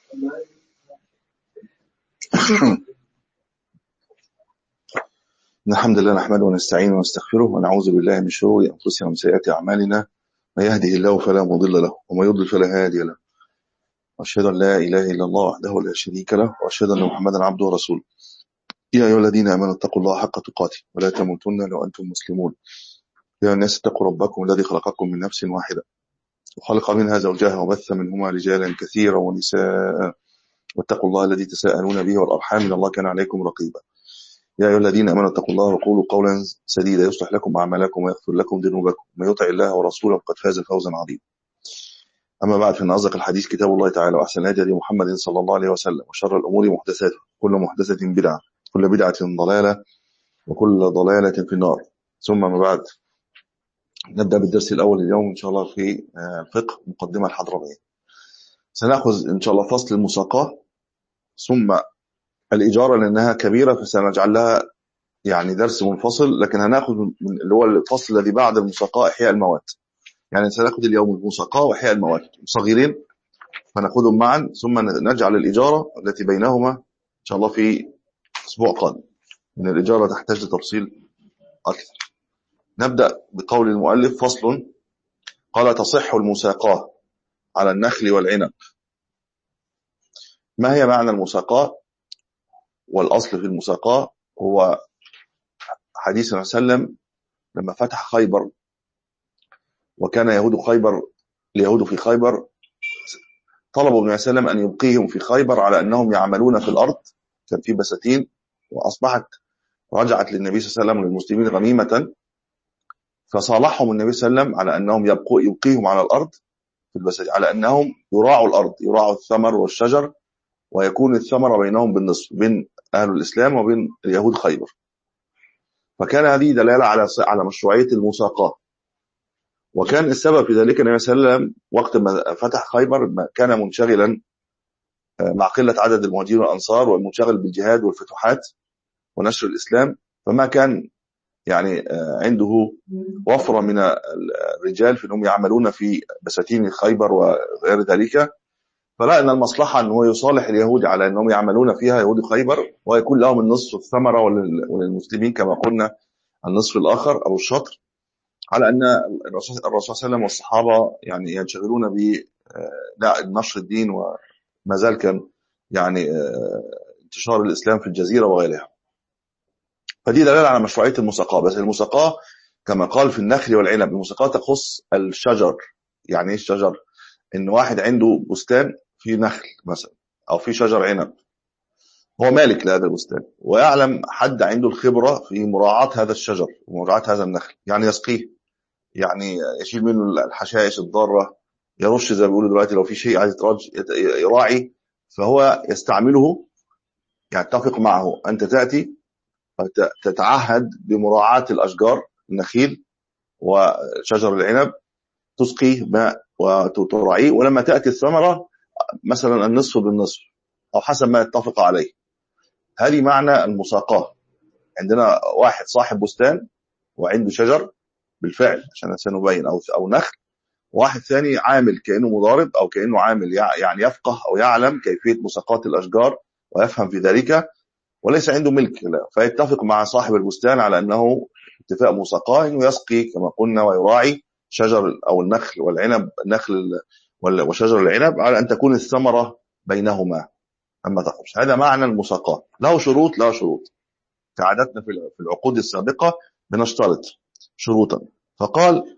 الحمد لله نحمده ونستعينه ونستغفره ونعوذ بالله من شرور انفسنا ومن سيئات اعمالنا من يهده الله فلا مضل له ومن يضلل فلا هادي له واشهد ان لا اله الا الله وحده لا شريك له واشهد ان محمدا عبده ورسوله يا ايها الذين امنوا اتقوا الله حق تقاته ولا تموتن الا وانتم مسلمون يا الناس اتقوا ربكم الذي خلقكم من نفس واحده وخلق منها زوجها وبث منهما رجالا كثيرا ونساء واتقوا الله الذي تساءلون به والارحام ان الله كان عليكم رقيبا يا أيها الذين آمنوا اتقوا الله وقولوا قولا سديدا يصلح لكم أعمالكم ويغفر لكم ذنوبكم ومن يطع الله ورسوله فقد فاز فوزا عظيما أما بعد فإن أصدق الحديث كتاب الله تعالى وأحسن الهدي هدي محمد صلى الله عليه وسلم وشر الأمور محدثاتها كل محدثة بدعة كل بدعة ضلالة وكل ضلالة في النار ثم ما بعد نبدأ بالدرس الأول اليوم إن شاء الله في فقه مقدمة الحضرمية سنأخذ إن شاء الله فصل المساقاة ثم الإجارة لأنها كبيرة فسنجعل لها يعني درس منفصل لكن هناخذ من اللي هو الفصل الذي بعد المساقاة إحياء المواد يعني سنأخذ اليوم المساقاة وإحياء المواد صغيرين فنأخذهم معا ثم نجعل الإجارة التي بينهما إن شاء الله في أسبوع قادم من الإجارة تحتاج لتفصيل أكثر نبدأ بقول المؤلف فصل قال تصح المساقاة على النخل والعنب ما هي معنى المساقاة والأصل في المساقاة هو حديث النبي صلى الله عليه وسلم لما فتح خيبر وكان يهود خيبر اليهود في خيبر طلبوا النبي صلى الله عليه وسلم أن يبقيهم في خيبر على أنهم يعملون في الأرض كان في بساتين وأصبحت رجعت للنبي صلى الله عليه وسلم للمسلمين غنيمة فصالحهم النبي صلى الله عليه وسلم على أنهم يبقوا يبقيهم على الأرض في البساتين على أنهم يراعوا الأرض يراعوا الثمر والشجر ويكون الثمر بينهم بالنصف بين أهل الإسلام وبين اليهود خيبر فكان هذه دلالة على على مشروعية المساقاة وكان السبب في ذلك النبي صلى الله عليه وسلم وقت ما فتح خيبر كان منشغلا مع قلة عدد المهاجرين والأنصار والمنشغل بالجهاد والفتوحات ونشر الإسلام فما كان يعني عنده وفرة من الرجال في أنهم يعملون في بساتين خيبر وغير ذلك فلا ان المصلحه ان هو يصالح اليهود على انهم يعملون فيها يهود خيبر ويكون لهم النصف الثمره وللمسلمين كما قلنا النصف الاخر او الشطر على ان الرسول صلى الله عليه وسلم والصحابه يعني ينشغلون ب نشر الدين وما زال كان يعني انتشار الاسلام في الجزيره وغيرها. فدي دلاله على مشروعيه المساقاه بس المساقاه كما قال في النخل والعنب المساقاه تخص الشجر يعني ايه الشجر؟ ان واحد عنده بستان في نخل مثلا او في شجر عنب هو مالك لهذا البستان ويعلم حد عنده الخبرة في مراعاة هذا الشجر ومراعاة هذا النخل يعني يسقيه يعني يشيل منه الحشائش الضارة يرش زي ما بيقولوا دلوقتي لو في شيء عايز يراعي فهو يستعمله يتفق معه أنت تأتي تتعهد بمراعاة الأشجار النخيل وشجر العنب تسقيه ماء وتراعيه ولما تأتي الثمرة مثلا النصف بالنصف أو حسب ما يتفق عليه هذه معنى المساقاة عندنا واحد صاحب بستان وعنده شجر بالفعل عشان سنبين أو أو نخل واحد ثاني عامل كأنه مضارب أو كأنه عامل يعني يفقه أو يعلم كيفية مساقات الأشجار ويفهم في ذلك وليس عنده ملك لا فيتفق مع صاحب البستان على أنه اتفاق مساقاه أنه يسقي كما قلنا ويراعي شجر أو النخل والعنب النخل وشجر العنب على أن تكون الثمرة بينهما أما تخرج هذا معنى المساقاة له شروط له شروط كعادتنا في العقود السابقة بنشترط شروطا فقال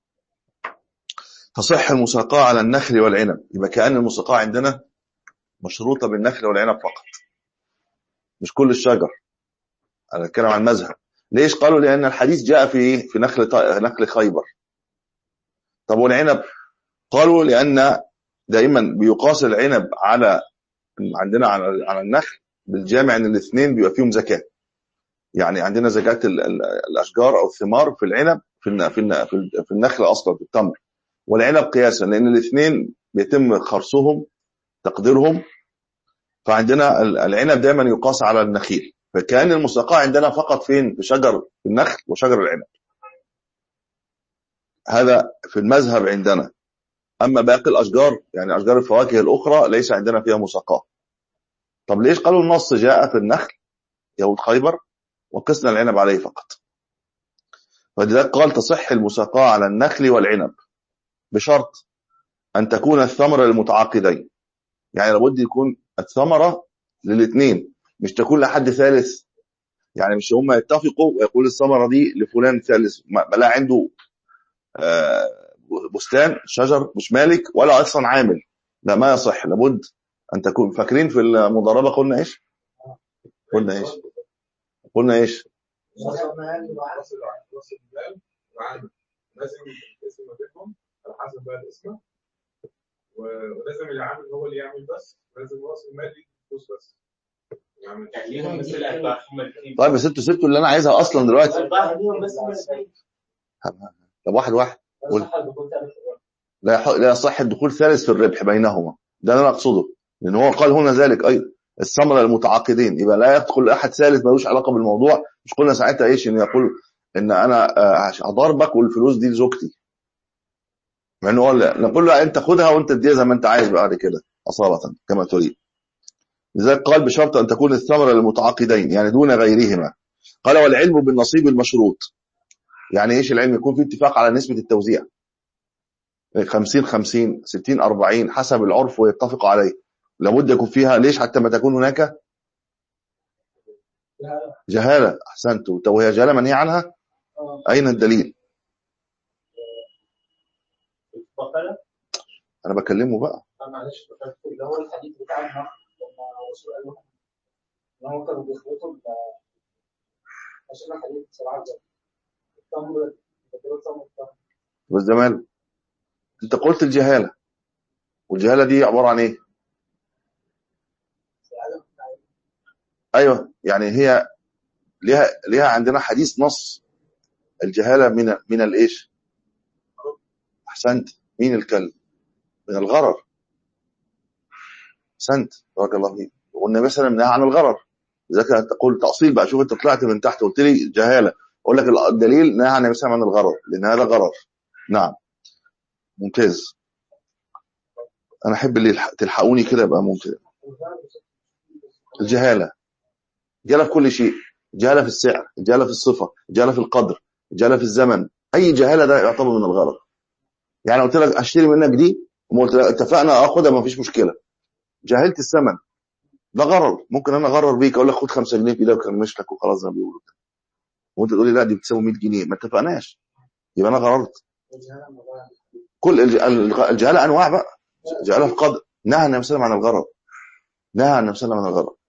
تصح المساقاة على النخل والعنب يبقى كأن المساقاة عندنا مشروطة بالنخل والعنب فقط مش كل الشجر أنا أتكلم عن المذهب ليش قالوا لأن الحديث جاء في في نخل نخل خيبر طب والعنب قالوا لأن دائما بيقاس العنب على عندنا على على النخل بالجامع ان الاثنين بيبقى فيهم زكاه يعني عندنا زكاه الاشجار او الثمار في العنب في في النخل اصلا في التمر والعنب قياسا لان الاثنين بيتم خرصهم تقديرهم فعندنا العنب دايما يقاس على النخيل فكان المساقاه عندنا فقط فين في شجر النخل وشجر العنب هذا في المذهب عندنا أما باقي الأشجار يعني أشجار الفواكه الأخرى ليس عندنا فيها مساقاة طب ليش قالوا النص جاء في النخل يهود خيبر وقسنا العنب عليه فقط فلذلك قال تصح المساقاة على النخل والعنب بشرط أن تكون الثمرة للمتعاقدين يعني لابد يكون الثمرة للاثنين مش تكون لحد ثالث يعني مش هم يتفقوا ويقول الثمرة دي لفلان ثالث لا عنده بستان شجر مش مالك ولا اصلا عامل لا ما يصح لابد ان تكون فاكرين في المضاربه قلنا ايش قلنا ايش قلنا ايش لازم الاسم ما بينهم على حسب بقى الاسم ولازم العامل هو اللي يعمل بس ولازم راس المال يفوز بس طيب بس انتوا سبتوا اللي انا عايزها اصلا دلوقتي طب واحد واحد قول لا يح... لا يصح الدخول ثالث في الربح بينهما ده اللي انا اقصده لان هو قال هنا ذلك ايضا الثمره المتعاقدين يبقى لا يدخل احد ثالث ملوش علاقه بالموضوع مش قلنا ساعتها ايش ان يقول ان انا هضربك والفلوس دي لزوجتي مع انه قال نقول له انت خدها وانت اديها زي ما انت عايز بعد كده اصاله كما تريد لذلك قال بشرط ان تكون الثمره للمتعاقدين يعني دون غيرهما قال والعلم بالنصيب المشروط يعني ايش العلم يكون في اتفاق على نسبه التوزيع 50 50 60 40 حسب العرف ويتفق عليه لابد يكون فيها ليش حتى ما تكون هناك جهالة أحسنت وهي جهالة منهي عنها أين الدليل أنا بكلمه بقى معلش اللي هو الحديث بتاع النقل لما الرسول قال لهم ان هم كانوا بيخبطوا عشان الحديث صراحه التمر بس ده ماله انت قلت الجهالة والجهالة دي عبارة عن ايه ايوه يعني هي ليها ليها عندنا حديث نص الجهالة من من الايش احسنت مين الكلب من الغرر احسنت بارك الله فيك والنبي صلى الله عليه وسلم نهى عن الغرر لذلك تقول تأصيل بقى شوف انت طلعت من تحت قلت لي جهالة اقول لك الدليل نهى عن النبي صلى الله عليه وسلم عن الغرر لان هذا غرر نعم ممتاز انا احب اللي تلحقوني كده يبقى ممتاز الجهاله جهاله في كل شيء جهاله في السعر جهاله في الصفه جهاله في القدر جهاله في الزمن اي جهاله ده يعتبر من الغرض يعني قلت لك اشتري منك دي وقلت لك اتفقنا اخدها ما فيش مشكله جهلت الثمن ده غرر ممكن انا اغرر بيك اقول لك خد 5 جنيه في ايدك وكرمش لك وخلاص زي ما بيقولوا وانت تقول لي لا دي بتساوي 100 جنيه ما اتفقناش يبقى انا غررت كل الجهاله انواع بقى جهاله في قدر نهى النبي صلى الله عليه وسلم عن الغرض نهى النبي صلى الله عليه وسلم عن الغرض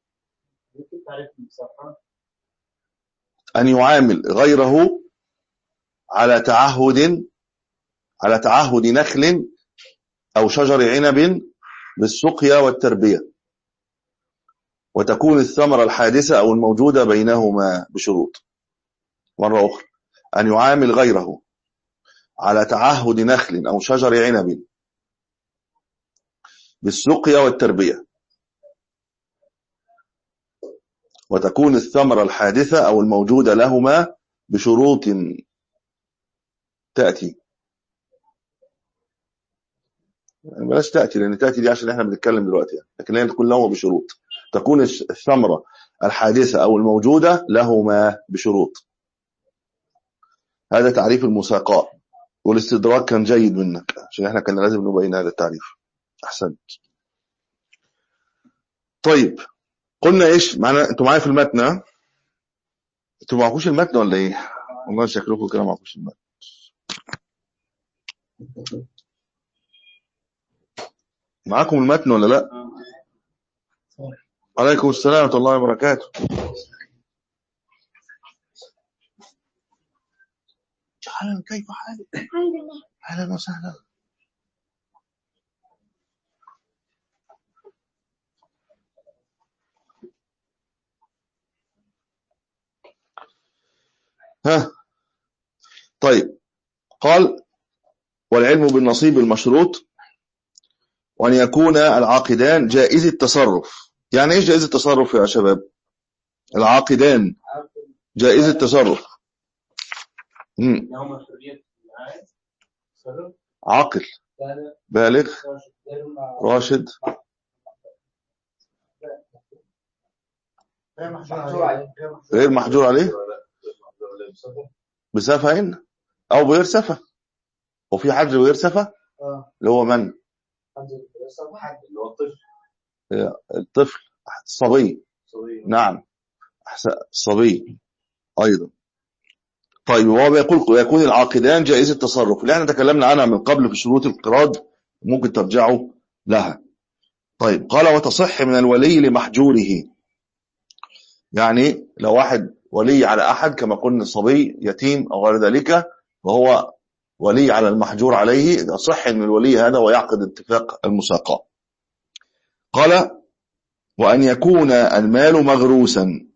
ان يعامل غيره على تعهد على تعهد نخل او شجر عنب بالسقيا والتربيه وتكون الثمره الحادثه او الموجوده بينهما بشروط مره اخرى ان يعامل غيره على تعهد نخل أو شجر عنب بالسقيا والتربية وتكون الثمرة الحادثة أو الموجودة لهما بشروط تأتي يعني بلاش تأتي لأن تأتي دي عشان احنا بنتكلم دلوقتي يعني. لكن هي تكون لهما بشروط تكون الثمرة الحادثة أو الموجودة لهما بشروط هذا تعريف المساقاة والاستدراك كان جيد منك عشان احنا كان لازم نبين هذا التعريف احسنت طيب قلنا ايش معنا انتوا معايا في المتن انتوا معكوش المتن ولا ايه والله شكلكم كده معكوش المتن معاكم المتن ولا لا عليكم السلام ورحمه الله وبركاته اهلا كيف حالك الحمد لله اهلا وسهلا ها طيب قال والعلم بالنصيب المشروط وأن يكون العاقدان جائز التصرف يعني ايش جائز التصرف يا شباب العاقدان جائز التصرف مم. هم حرية العائد تصرف عاقل بالغ غير ما- راشد غير محجور عليه غير محجور عليه بسفه او بغير سفه وفي حج بغير سفه اه اللي هو من حد الصبح حد اللي هو الطفل الطفل الصبي صغير نعم أحسن الصبي أيضا طيب وهو بيقول يكون العاقدان جائز التصرف اللي احنا تكلمنا عنها من قبل في شروط القراض ممكن ترجعوا لها طيب قال وتصح من الولي لمحجوره يعني لو واحد ولي على أحد كما قلنا صبي يتيم أو غير ذلك وهو ولي على المحجور عليه يصح من الولي هذا ويعقد اتفاق المساقاة قال وأن يكون المال مغروسا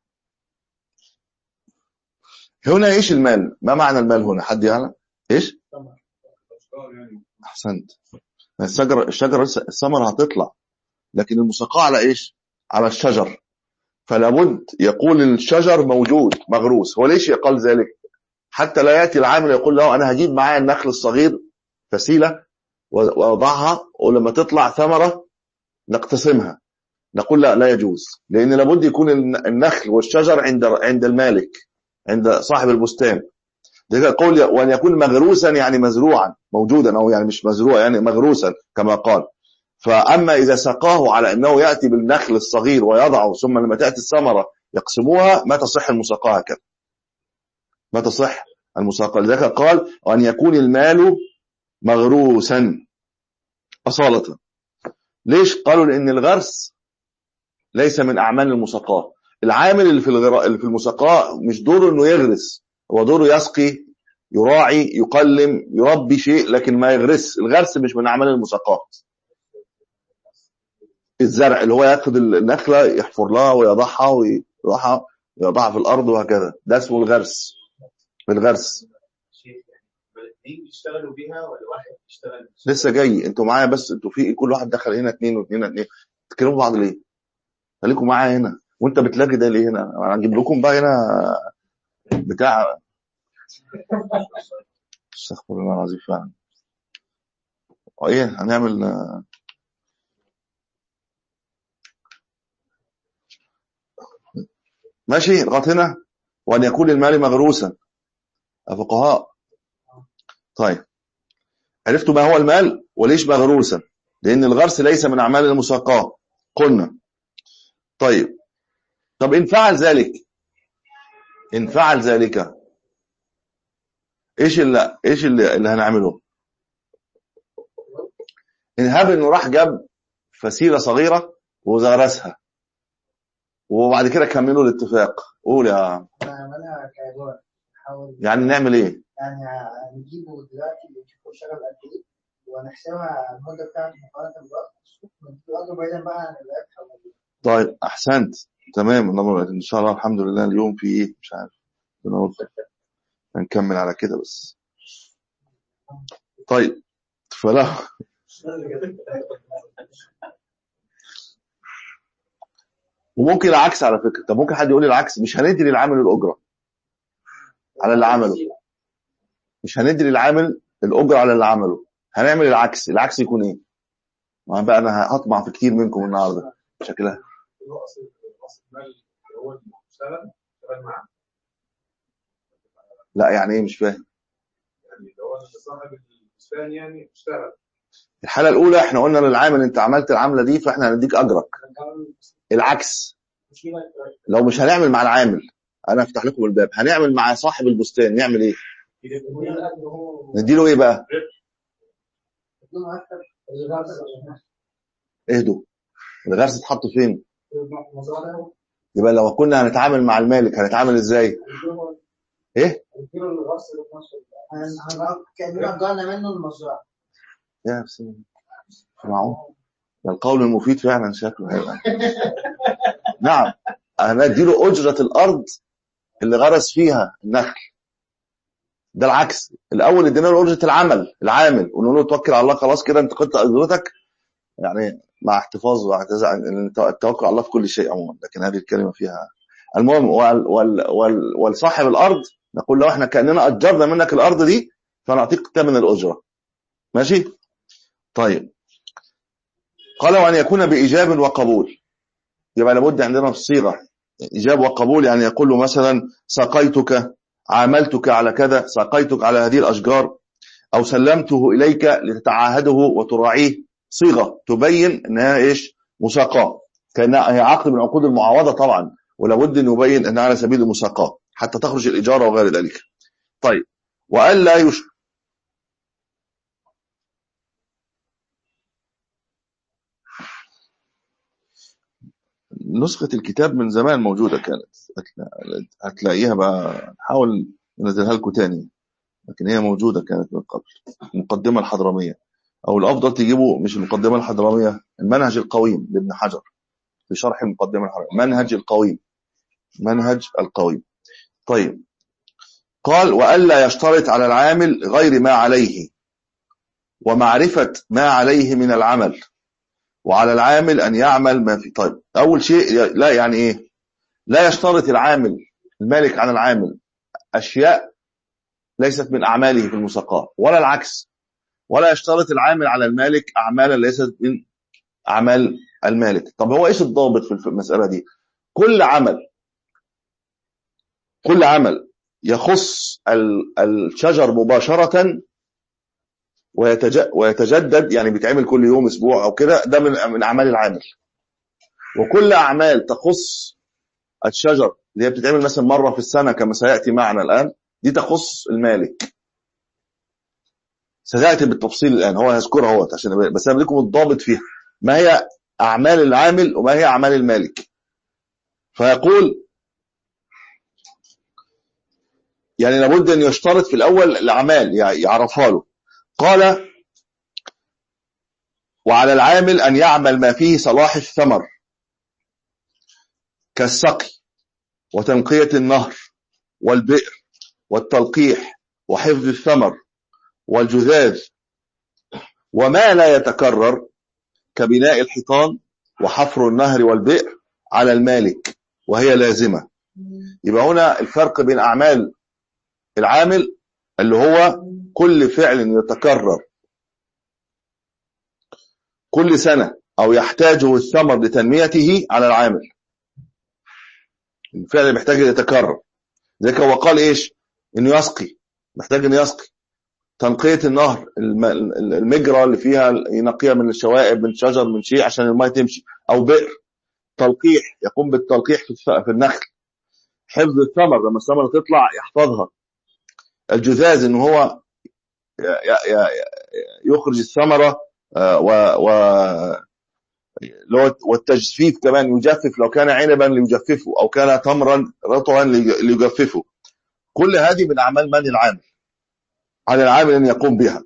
هنا ايش المال ما معنى المال هنا حد يعلم ايش أشجار يعني احسنت الشجر الشجر لسه- الثمرة هتطلع لكن المساقاة على ايش على الشجر فلا بد يقول الشجر موجود مغروس هو ليش يقال ذلك حتى لا ياتي العامل يقول له انا هجيب معايا النخل الصغير فسيله و- واوضعها ولما تطلع ثمره نقتسمها نقول لا لا يجوز لان لابد يكون الن- النخل والشجر عند عند المالك عند صاحب البستان ده قول وان يكون مغروسا يعني مزروعا موجودا او يعني مش مزروع يعني مغروسا كما قال فاما اذا سقاه على انه ياتي بالنخل الصغير ويضعه ثم لما تاتي الثمره يقسموها ما تصح المساقاه هكذا ما تصح المساقاه لذلك قال وان يكون المال مغروسا اصاله ليش قالوا لان الغرس ليس من اعمال المساقاه العامل اللي في الغرا... اللي في المساقاه مش دوره انه يغرس هو دوره يسقي يراعي يقلم يربي شيء لكن ما يغرس الغرس مش من اعمال المساقاه الزرع اللي هو ياخد النخله يحفر لها ويضعها ويضعها ويضعها في الارض وهكذا ده اسمه الغرس الغرس شيخ يعني الاثنين بيشتغلوا بيها ولا واحد بيشتغل لسه جاي انتوا معايا بس انتوا في كل واحد دخل هنا اثنين واثنين اتنين تتكلموا بعض ليه؟ خليكم معايا هنا وانت بتلاقي ده ليه هنا؟ انا هجيب لكم بقى هنا بتاع استغفر الله العظيم فعلا ايه هنعمل آه، ماشي لغايه هنا وان يكون المال مغروسا الفقهاء طيب عرفتوا ما هو المال وليش مغروسا لان الغرس ليس من اعمال المساقاه قلنا طيب طب ان فعل ذلك ان فعل ذلك ايش اللي ايش اللي, اللي هنعمله ان هاب انه راح جاب فسيله صغيره وغرسها وبعد كده كملوا الاتفاق قول يا نعملها كإيجار نحاول يعني نعمل ايه يعني نجيبه دلوقتي نشوفه شغل قد ايه ونحسبها المدة بتاعته مقارنة بالوقت نديله أجر بعيدا بقى عن الربح وال- طيب احسنت تمام اللهم ان شاء الله الحمد لله اليوم في ايه مش عارف بنوفق. هنكمل على كده بس طيب فلا وممكن العكس على فكره طب ممكن حد يقول لي العكس مش هندي للعامل الاجره على اللي عمله مش هندي للعامل الاجره على اللي عمله هنعمل العكس العكس يكون ايه ما بقى انا هطمع في كتير منكم النهارده شكلها اللي هو اصل اصل المال اللي هو اللي اشتغل اشتغل معاه لا يعني ايه مش فاهم يعني اللي هو اللي صاحب البستان يعني اشتغل الحاله الاولى احنا قلنا للعامل انت عملت العمله دي فاحنا هنديك اجرك العكس لو مش هنعمل مع العامل انا افتح لكم الباب هنعمل مع صاحب البستان نعمل ايه نديله ايه بقى بدون أكتر الغرس اهدوا الغرس اتحط فين المزرعة يبقى لو كنا هنتعامل مع المالك هنتعامل ازاي ايه نديله الغرس في نفسه هن- هن- كأننا أجرنا منه المزرعة يا بسم معقول ده القول المفيد فعلا شكله هيبقى نعم هنديله اجره الارض اللي غرس فيها النخل ده العكس الاول ادينا له اجره العمل العامل ونقول له توكل على الله خلاص كده انت قلت اجرتك يعني مع احتفاظ واعتزاز عن التوكل على الله في كل شيء عموما لكن هذه الكلمه فيها المهم وال وال وال والصاحب الارض نقول له احنا كاننا اجرنا منك الارض دي فنعطيك ثمن الاجره ماشي طيب قال وأن يكون بإيجاب وقبول يبقى لابد عندنا في الصيغة إيجاب وقبول يعني يقول له مثلا سقيتك عاملتك على كذا سقيتك على هذه الأشجار أو سلمته إليك لتتعاهده وتراعيه صيغة تبين أنها إيش مساقاة كأنها هي عقد من عقود المعاوضة طبعا ولابد أن يبين أنها على سبيل المساقاة حتى تخرج الإجارة وغير ذلك طيب وألا يش نسخة الكتاب من زمان موجودة كانت هتلا- هتلاقيها بقى نحاول ننزلها لكم تاني لكن هي موجودة كانت من قبل المقدمة الحضرمية أو الأفضل تجيبوا مش المقدمة الحضرمية المنهج القويم لابن حجر في شرح المقدمة الحضرمية منهج القويم منهج القويم طيب قال وألا يشترط على العامل غير ما عليه ومعرفة ما عليه من العمل وعلى العامل أن يعمل ما في طيب أول شيء لا يعني إيه لا يشترط العامل المالك على العامل أشياء ليست من أعماله في المساقاة ولا العكس ولا يشترط العامل على المالك أعمالا ليست من أعمال المالك طب هو إيش الضابط في المسألة دي كل عمل كل عمل يخص ال- الشجر مباشرة ويتج- ويتجدد يعني بيتعمل كل يوم اسبوع او كده ده من من اعمال العامل وكل اعمال تخص الشجر اللي هي بتتعمل مثلا مره في السنه كما سياتي معنا الان دي تخص المالك سياتي بالتفصيل الان هو هيذكرها هو عشان بس انا بديكم الضابط فيها ما هي اعمال العامل وما هي اعمال المالك فيقول يعني لابد ان يشترط في الاول الاعمال يعني يعرفها له قال وعلى العامل أن يعمل ما فيه صلاح الثمر كالسقي وتنقية النهر والبئر والتلقيح وحفظ الثمر والجذاذ وما لا يتكرر كبناء الحيطان وحفر النهر والبئر على المالك وهي لازمة يبقى هنا الفرق بين أعمال العامل اللي هو كل فعل يتكرر كل سنة أو يحتاجه الثمر لتنميته على العامل الفعل اللي محتاج يتكرر زي هو قال إيش إنه يسقي محتاج إنه يسقي تنقية النهر الم- المجرى اللي فيها ينقيها من الشوائب من شجر من شيء عشان الماء تمشي أو بئر تلقيح يقوم بالتلقيح في الف- في النخل حفظ الثمر لما الثمرة تطلع يحفظها الجذاذ إن هو ي- ي- ي- يخرج الثمرة آه، و و اللي هو والتجفيف كمان يجفف لو كان عنبا ليجففه او كان تمرا رطبا لي- ليجففه كل هذه من اعمال من العامل على العامل ان يقوم بها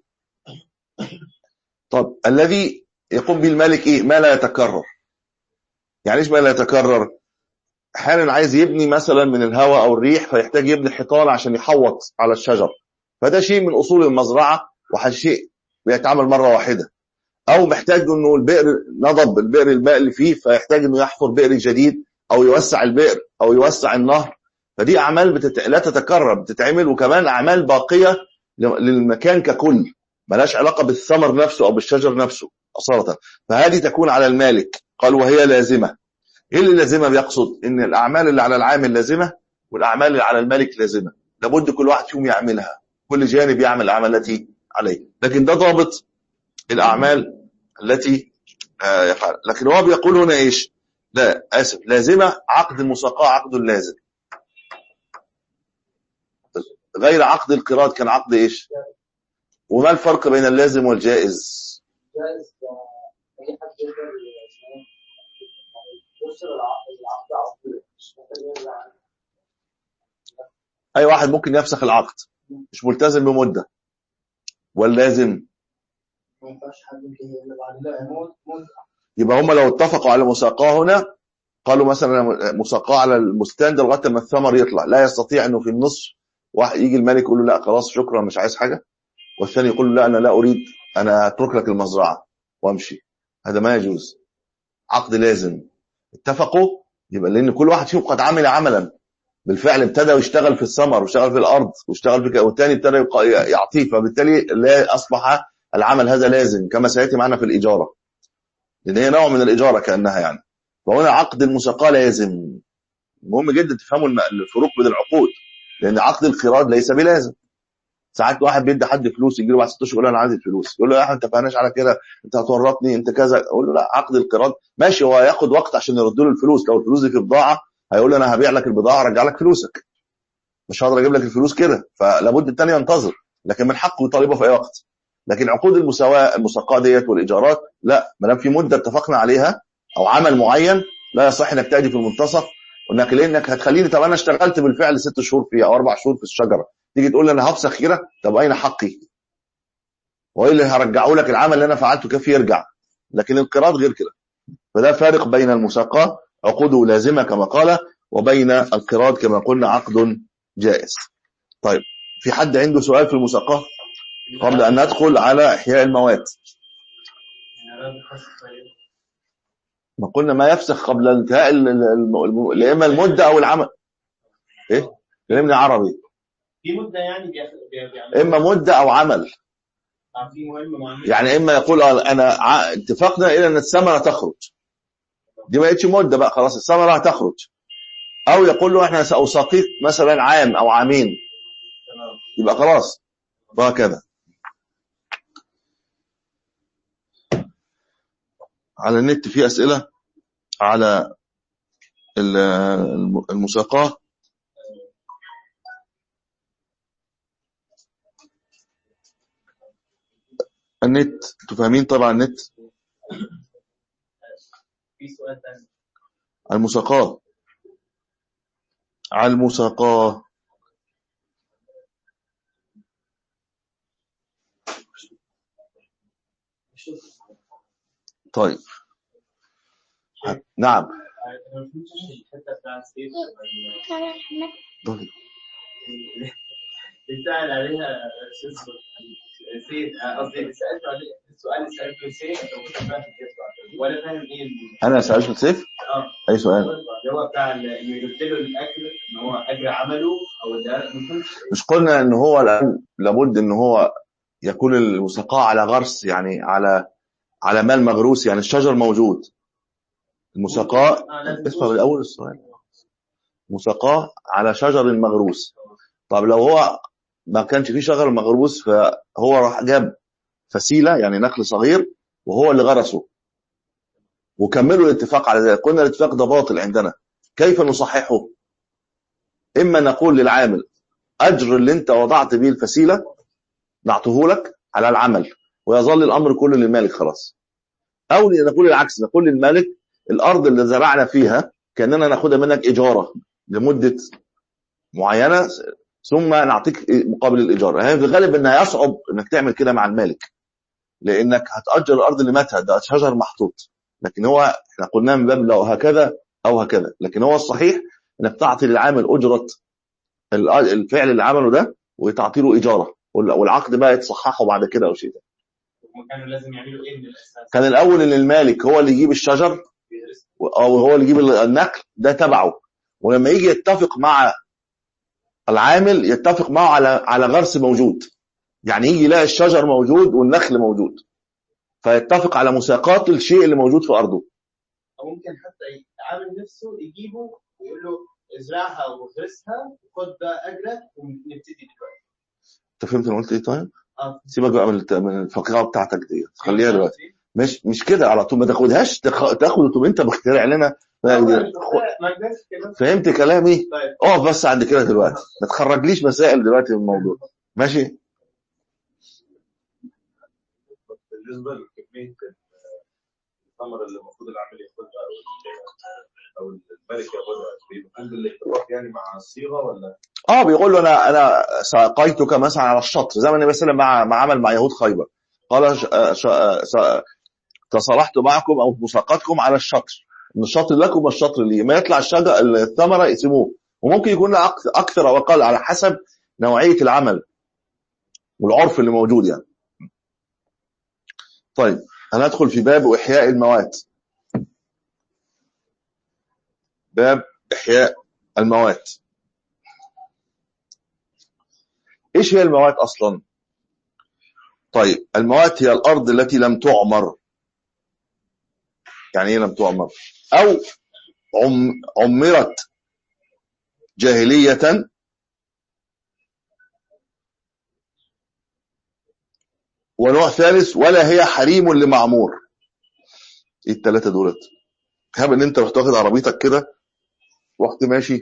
طب الذي يقوم به المالك ايه ما لا يتكرر يعني ايش ما لا يتكرر احيانا عايز يبني مثلا من الهواء او الريح فيحتاج يبني حيطان عشان يحوط على الشجر فده شيء من اصول المزرعه وشيء بيتعمل مره واحده او محتاج انه البئر نضب البئر الماء اللي فيه فيحتاج انه يحفر بئر جديد او يوسع البئر او يوسع النهر فدي اعمال بتت... لا تتكرر بتتعمل وكمان اعمال باقيه ل- للمكان ككل ملهاش علاقه بالثمر نفسه او بالشجر نفسه اصاله فهذه تكون على المالك قال وهي لازمه ايه اللي لازمه بيقصد ان الاعمال اللي على العامل لازمه والاعمال اللي على المالك لازمه لابد كل واحد فيهم يعملها كل جانب يعمل الاعمال التي عليه لكن ده ضابط الاعمال التي آه، يفعل لكن هو بيقول هنا ايش لا اسف لازمه عقد المساقاه عقد لازم غير عقد القراض كان عقد ايش وما الفرق بين اللازم والجائز جائز آه، اي حد يقدر اسمه يعني يفسر العقد العقد على طول مش محتاج يرجع عنه. اي واحد ممكن يفسخ العقد مش ملتزم بمده واللازم ما ينفعش حد يمكن يقول بعد لا موت موت يبقى هم لو اتفقوا على مساقاه هنا قالوا مثلا مساقاه على المستند لغايه ما الثمر يطلع لا يستطيع انه في النص واحد يجي الملك يقول له لا خلاص شكرا مش عايز حاجه والثاني يقول له لا انا لا اريد انا اترك لك المزرعه وامشي هذا ما يجوز عقد لازم اتفقوا يبقى لان كل واحد فيهم قد عمل عملا بالفعل ابتدى يشتغل في الثمر واشتغل في الارض واشتغل في ك- والتاني ابتدى يق- يعطيه فبالتالي لا اصبح العمل هذا لازم كما سياتي معنا في الاجاره لان هي نوع من الاجاره كانها يعني فهنا عقد المساقاه لازم مهم جدا تفهموا الم- الفروق بين العقود لان عقد القراض ليس بلازم ساعات واحد بيدي حد فلوس يجي له بعد ست اشهر يقول له انا عايز الفلوس يقول له يا احمد ما اتفقناش على كده انت هتورطني انت كذا اقول له لا عقد القراض ماشي هو هياخد وقت عشان يرد له الفلوس لو الفلوس دي في بضاعه هيقول له انا هبيع لك البضاعه ارجع لك فلوسك مش هقدر اجيب لك الفلوس كده فلابد الثاني ينتظر لكن من حقه يطالبه في اي وقت لكن عقود المساواه المساقاه ديت والايجارات لا ما دام في مده اتفقنا عليها او عمل معين لا يصح انك تأتي في المنتصف وانك لانك هتخليني طب انا اشتغلت بالفعل ست شهور فيها او اربع شهور في الشجره تيجي تقول لي انا هفسخ كده طب اين حقي؟ وايه اللي هرجعه لك العمل اللي انا فعلته كيف يرجع؟ لكن القراض غير كده فده فارق بين المساقاه عقوده لازمه كما قال وبين القراض كما قلنا عقد جائز. طيب في حد عنده سؤال في المساقاه قبل ان ندخل على احياء الموات ما قلنا ما يفسخ قبل انتهاء ال- ال- الم- الم- يا اما المده او العمل ايه كلمني عربي في مده يعني بياخد- بي- بيعمل اما مده او عمل في مهم معين يعني اما يقول آه انا ع- اتفقنا الى ان الثمره تخرج دي ما بقتش مده بقى خلاص الثمره هتخرج او يقول له احنا ساساقيك مثلا عام او عامين تمام يبقى خلاص وهكذا على النت في اسئله على ال- الم- المساقاه النت انتوا فاهمين طبعا النت في سؤال ثاني المساقاه على المساقاه طيب نعم انا ما فهمتش الحته بتاع السيف طيب. بيسأل عليها شو اسمه سيف قصدي اللي سالته عليه السؤال اللي سالته سيف انت مش فاهم الجواب. ولا فاهم ايه ال- انا سالت سيف اه اي سؤال اللي هو بتاع ال- انه يرد له الاكل ان هو اجر عمله او اللي ما فهمتش مش قلنا ان هو الان لابد ان هو يكون المساقاه على غرس يعني على على مال مغروس يعني الشجر موجود المساقاه آه، لازم اسمع من الاول السؤال مساقاه على شجر مغروس طب لو هو ما كانش فيه شجر مغروس فهو راح جاب فسيله يعني نخل صغير وهو اللي غرسه وكملوا الاتفاق على ذلك قلنا الاتفاق ده باطل عندنا كيف نصححه اما نقول للعامل اجر اللي انت وضعت به الفسيله نعطيه لك على العمل ويظل الامر كله للمالك خلاص او نقول العكس نقول للمالك الارض اللي زرعنا فيها كاننا ناخدها منك اجاره لمده معينه ثم نعطيك مقابل الايجار يعني في الغالب انها يصعب انك تعمل كده مع المالك لانك هتاجر الارض اللي ماتها ده شجر محطوط لكن هو احنا قلنا من باب لو هكذا او هكذا لكن هو الصحيح انك تعطي للعامل اجره ال- الفعل اللي عمله ده وتعطي له اجاره وال- والعقد بقى يتصححه بعد كده او شيء هم كانوا لازم يعملوا ايه من الاساس كان الاول ان المالك هو اللي يجيب الشجر بيدرس او هو اللي يجيب النقل ده تبعه ولما يجي يتفق مع العامل يتفق معه على على غرس موجود يعني يجي يلاقي الشجر موجود والنخل موجود فيتفق على مساقات الشيء اللي موجود في ارضه او ممكن حتى العامل نفسه يجيبه ويقول له ازرعها وغرسها وخد بقى اجرك ونبتدي دلوقتي انت فهمت انا قلت ايه طيب اه سيبك بقى من الت- من الفقره بتاعتك دي خليها دلوقتي مش مش كده على طول ما تاخدهاش تخ... تاخد تقوم انت مخترع لنا ما قدرش كده فهمت كلامي طيب اقف بس عند كده دلوقتي ما تخرجليش مسائل دلوقتي من الموضوع ماشي بالنسبه لكميه الثمره اللي المفروض العامل ياخدها او او الملك ياخدها بيكون بالاتفاق يعني مع الصيغه ولا اه بيقول له انا انا ساقيتك مثلا على الشطر زي ما النبي صلى الله عليه وسلم مع مع عمل مع يهود خيبر قال ش... ش... س... تصالحت معكم او مساقتكم على الشطر ان الشطر لكم والشطر لي ما يطلع الشجر الثمره يقسموه وممكن يكون أك- اكثر او اقل على حسب نوعيه العمل والعرف اللي موجود يعني طيب هندخل في باب احياء الموات باب احياء الموات ايش هي الموات اصلا طيب الموات هي الارض التي لم تعمر يعني ايه لم تعمر او عم عمرت جاهلية ونوع ثالث ولا هي حريم لمعمور ايه التلاتة دولت هاب ان انت رحت واخد عربيتك كده رحت ماشي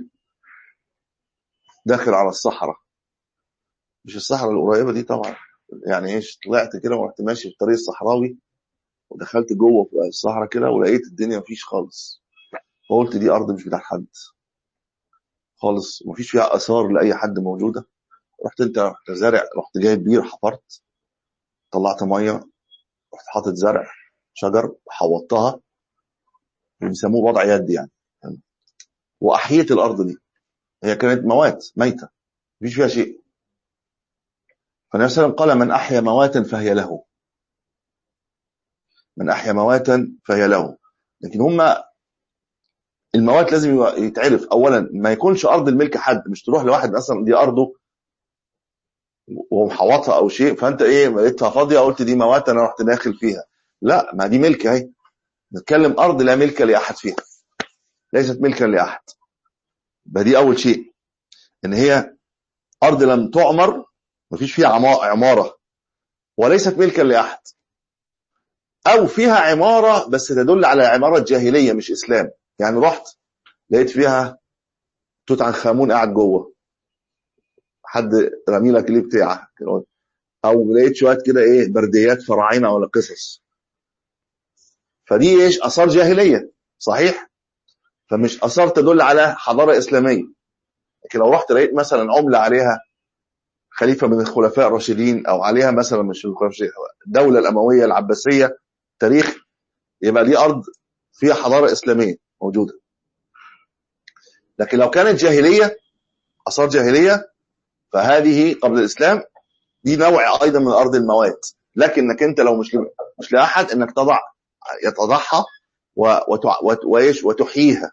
داخل على الصحراء مش الصحراء القريبة دي طبعا يعني ايش طلعت كده ورحت ماشي في الطريق الصحراوي ودخلت جوه في الصحراء كده ولقيت الدنيا مفيش خالص فقلت دي ارض مش بتاع حد خالص مفيش فيها اثار لاي حد موجوده رحت انت رحت زارع رحت جايب بير حفرت طلعت ميه رحت حاطط زرع شجر حوطتها بيسموه وضع يد يعني واحييت الارض دي هي كانت موات ميته مفيش فيها شيء فالنبي صلى الله عليه وسلم قال من احيا مواتا فهي له من احيا مواتا فهي له لكن هم الموات لازم يبقى- يتعرف اولا ما يكونش ارض الملك حد مش تروح لواحد مثلا دي ارضه ومحوطها او شيء فانت ايه لقيتها فاضيه قلت دي موات انا رحت داخل فيها لا ما دي ملك اهي نتكلم ارض لا ملك لاحد فيها ليست ملكا لاحد يبقى دي اول شيء ان هي ارض لم تعمر مفيش فيها عما- عماره وليست ملكا لاحد او فيها عماره بس تدل على عماره جاهليه مش اسلام يعني رحت لقيت فيها توت عنخ امون قاعد جوه حد رمي لك ليه بتاعه كده. او لقيت شويه كده ايه برديات فراعنه ولا قصص فدي ايش اثار جاهليه صحيح فمش اثار تدل على حضاره اسلاميه لكن لو رحت لقيت مثلا عمله عليها خليفه من الخلفاء الراشدين او عليها مثلا مش الخلفاء الراشدين الدوله الامويه العباسيه تاريخ يبقى دي ارض فيها حضاره اسلاميه موجوده لكن لو كانت جاهليه اثار جاهليه فهذه قبل الاسلام دي نوع ايضا من ارض الموات لكنك انت لو مش ل- مش لاحد انك تضع يتضحى و- وتع- وت- وإيش وتحييها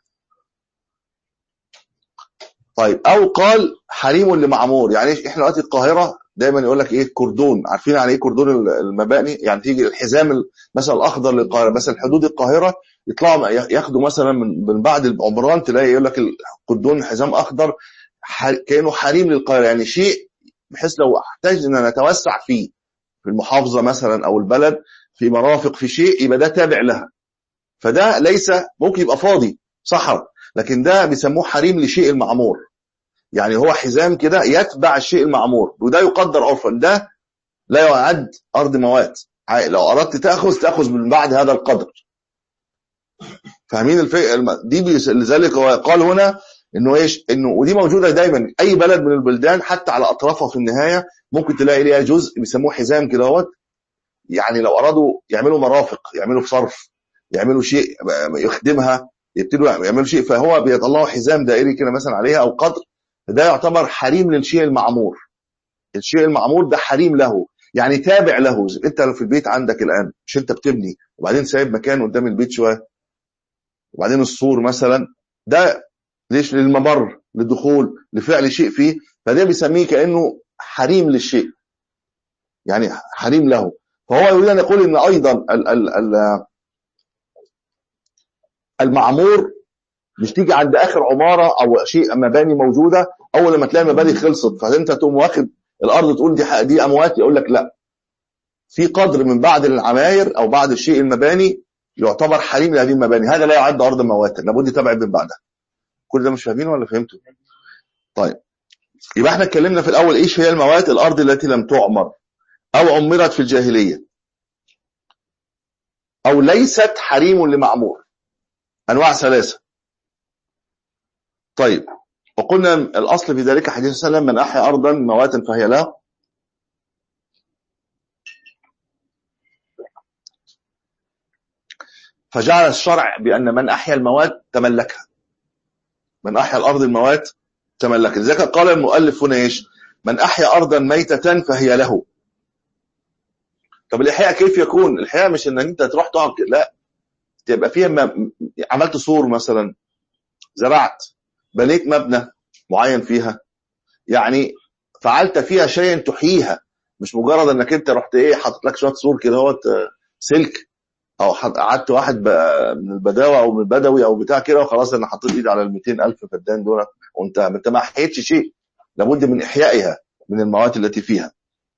طيب او قال حريم لمعمور يعني ايش احنا دلوقتي القاهره دايما يقول لك ايه كردون عارفين يعني ايه كردون ال- المباني يعني تيجي الحزام ال- مثلا الاخضر للقاهره مثلا حدود القاهره يطلعوا ي- ياخدوا مثلا من من بعد العمران تلاقي يقول لك الكردون حزام اخضر ح- كانه حريم للقاهره يعني شيء بحيث لو احتاجنا نتوسع فيه في المحافظه مثلا او البلد في مرافق في شيء يبقى ده تابع لها فده ليس ممكن يبقى فاضي صحراء لكن ده بيسموه حريم لشيء المعمور يعني هو حزام كده يتبع الشيء المعمور وده يقدر عرفا ده لا يعد ارض موات عا- لو اردت تاخذ تاخذ من بعد هذا القدر فاهمين الفكره الم- دي بيس- لذلك هو قال هنا انه ايش انه ودي موجوده دايما اي بلد من البلدان حتى على اطرافها في النهايه ممكن تلاقي ليها جزء بيسموه حزام كده اهوت يعني لو ارادوا يعملوا مرافق يعملوا صرف يعملوا شيء يخدمها يبتدوا يعملوا شيء فهو بيطلعوا حزام دائري كده مثلا عليها او قدر ده يعتبر حريم للشيء المعمور الشيء المعمور ده حريم له يعني تابع له انت لو في البيت عندك الان مش انت بتبني وبعدين سايب مكان قدام البيت شويه وبعدين السور مثلا ده ليش للممر للدخول لفعل شيء فيه فده بيسميه كانه حريم للشيء يعني حريم له فهو يريد ان يقول ان ايضا ال ال ال المعمور مش تيجي عند اخر عماره او شيء مباني موجوده اول لما تلاقي المباني خلصت فانت تقوم واخد الارض تقول دي حق- دي اموات يقول لك لا في قدر من بعد العماير او بعد الشيء المباني يعتبر حريم لهذه المباني هذا لا يعد ارض موات لابد يتبعد من بعدها كل ده مش فاهمين ولا فهمتوا طيب يبقى احنا اتكلمنا في الاول ايش هي الموات الارض التي لم تعمر او عمرت في الجاهليه او ليست حريم لمعمور انواع ثلاثه طيب وقلنا الاصل في ذلك حديث صلى الله عليه وسلم من احيا ارضا مواتا فهي له فجعل الشرع بان من احيا الموات تملكها من احيا الارض الموات تملكها لذلك قال المؤلف هنا ايش من احيا ارضا ميته فهي له طب الاحياء كيف يكون الاحياء مش ان انت تروح تقعد كده، لا تبقى فيها م... عملت سور مثلا زرعت بنيت مبنى معين فيها يعني فعلت فيها شيئا تحييها مش مجرد انك انت رحت ايه حاطط لك شويه سور كده اهوت آه، سلك او حط- قعدت واحد ب- من البداوه او من البدوي او بتاع كده وخلاص انا حطيت ايدي على ال 200000 فدان دول وانت انت ما احييتش شيء لابد من احيائها من المواد التي فيها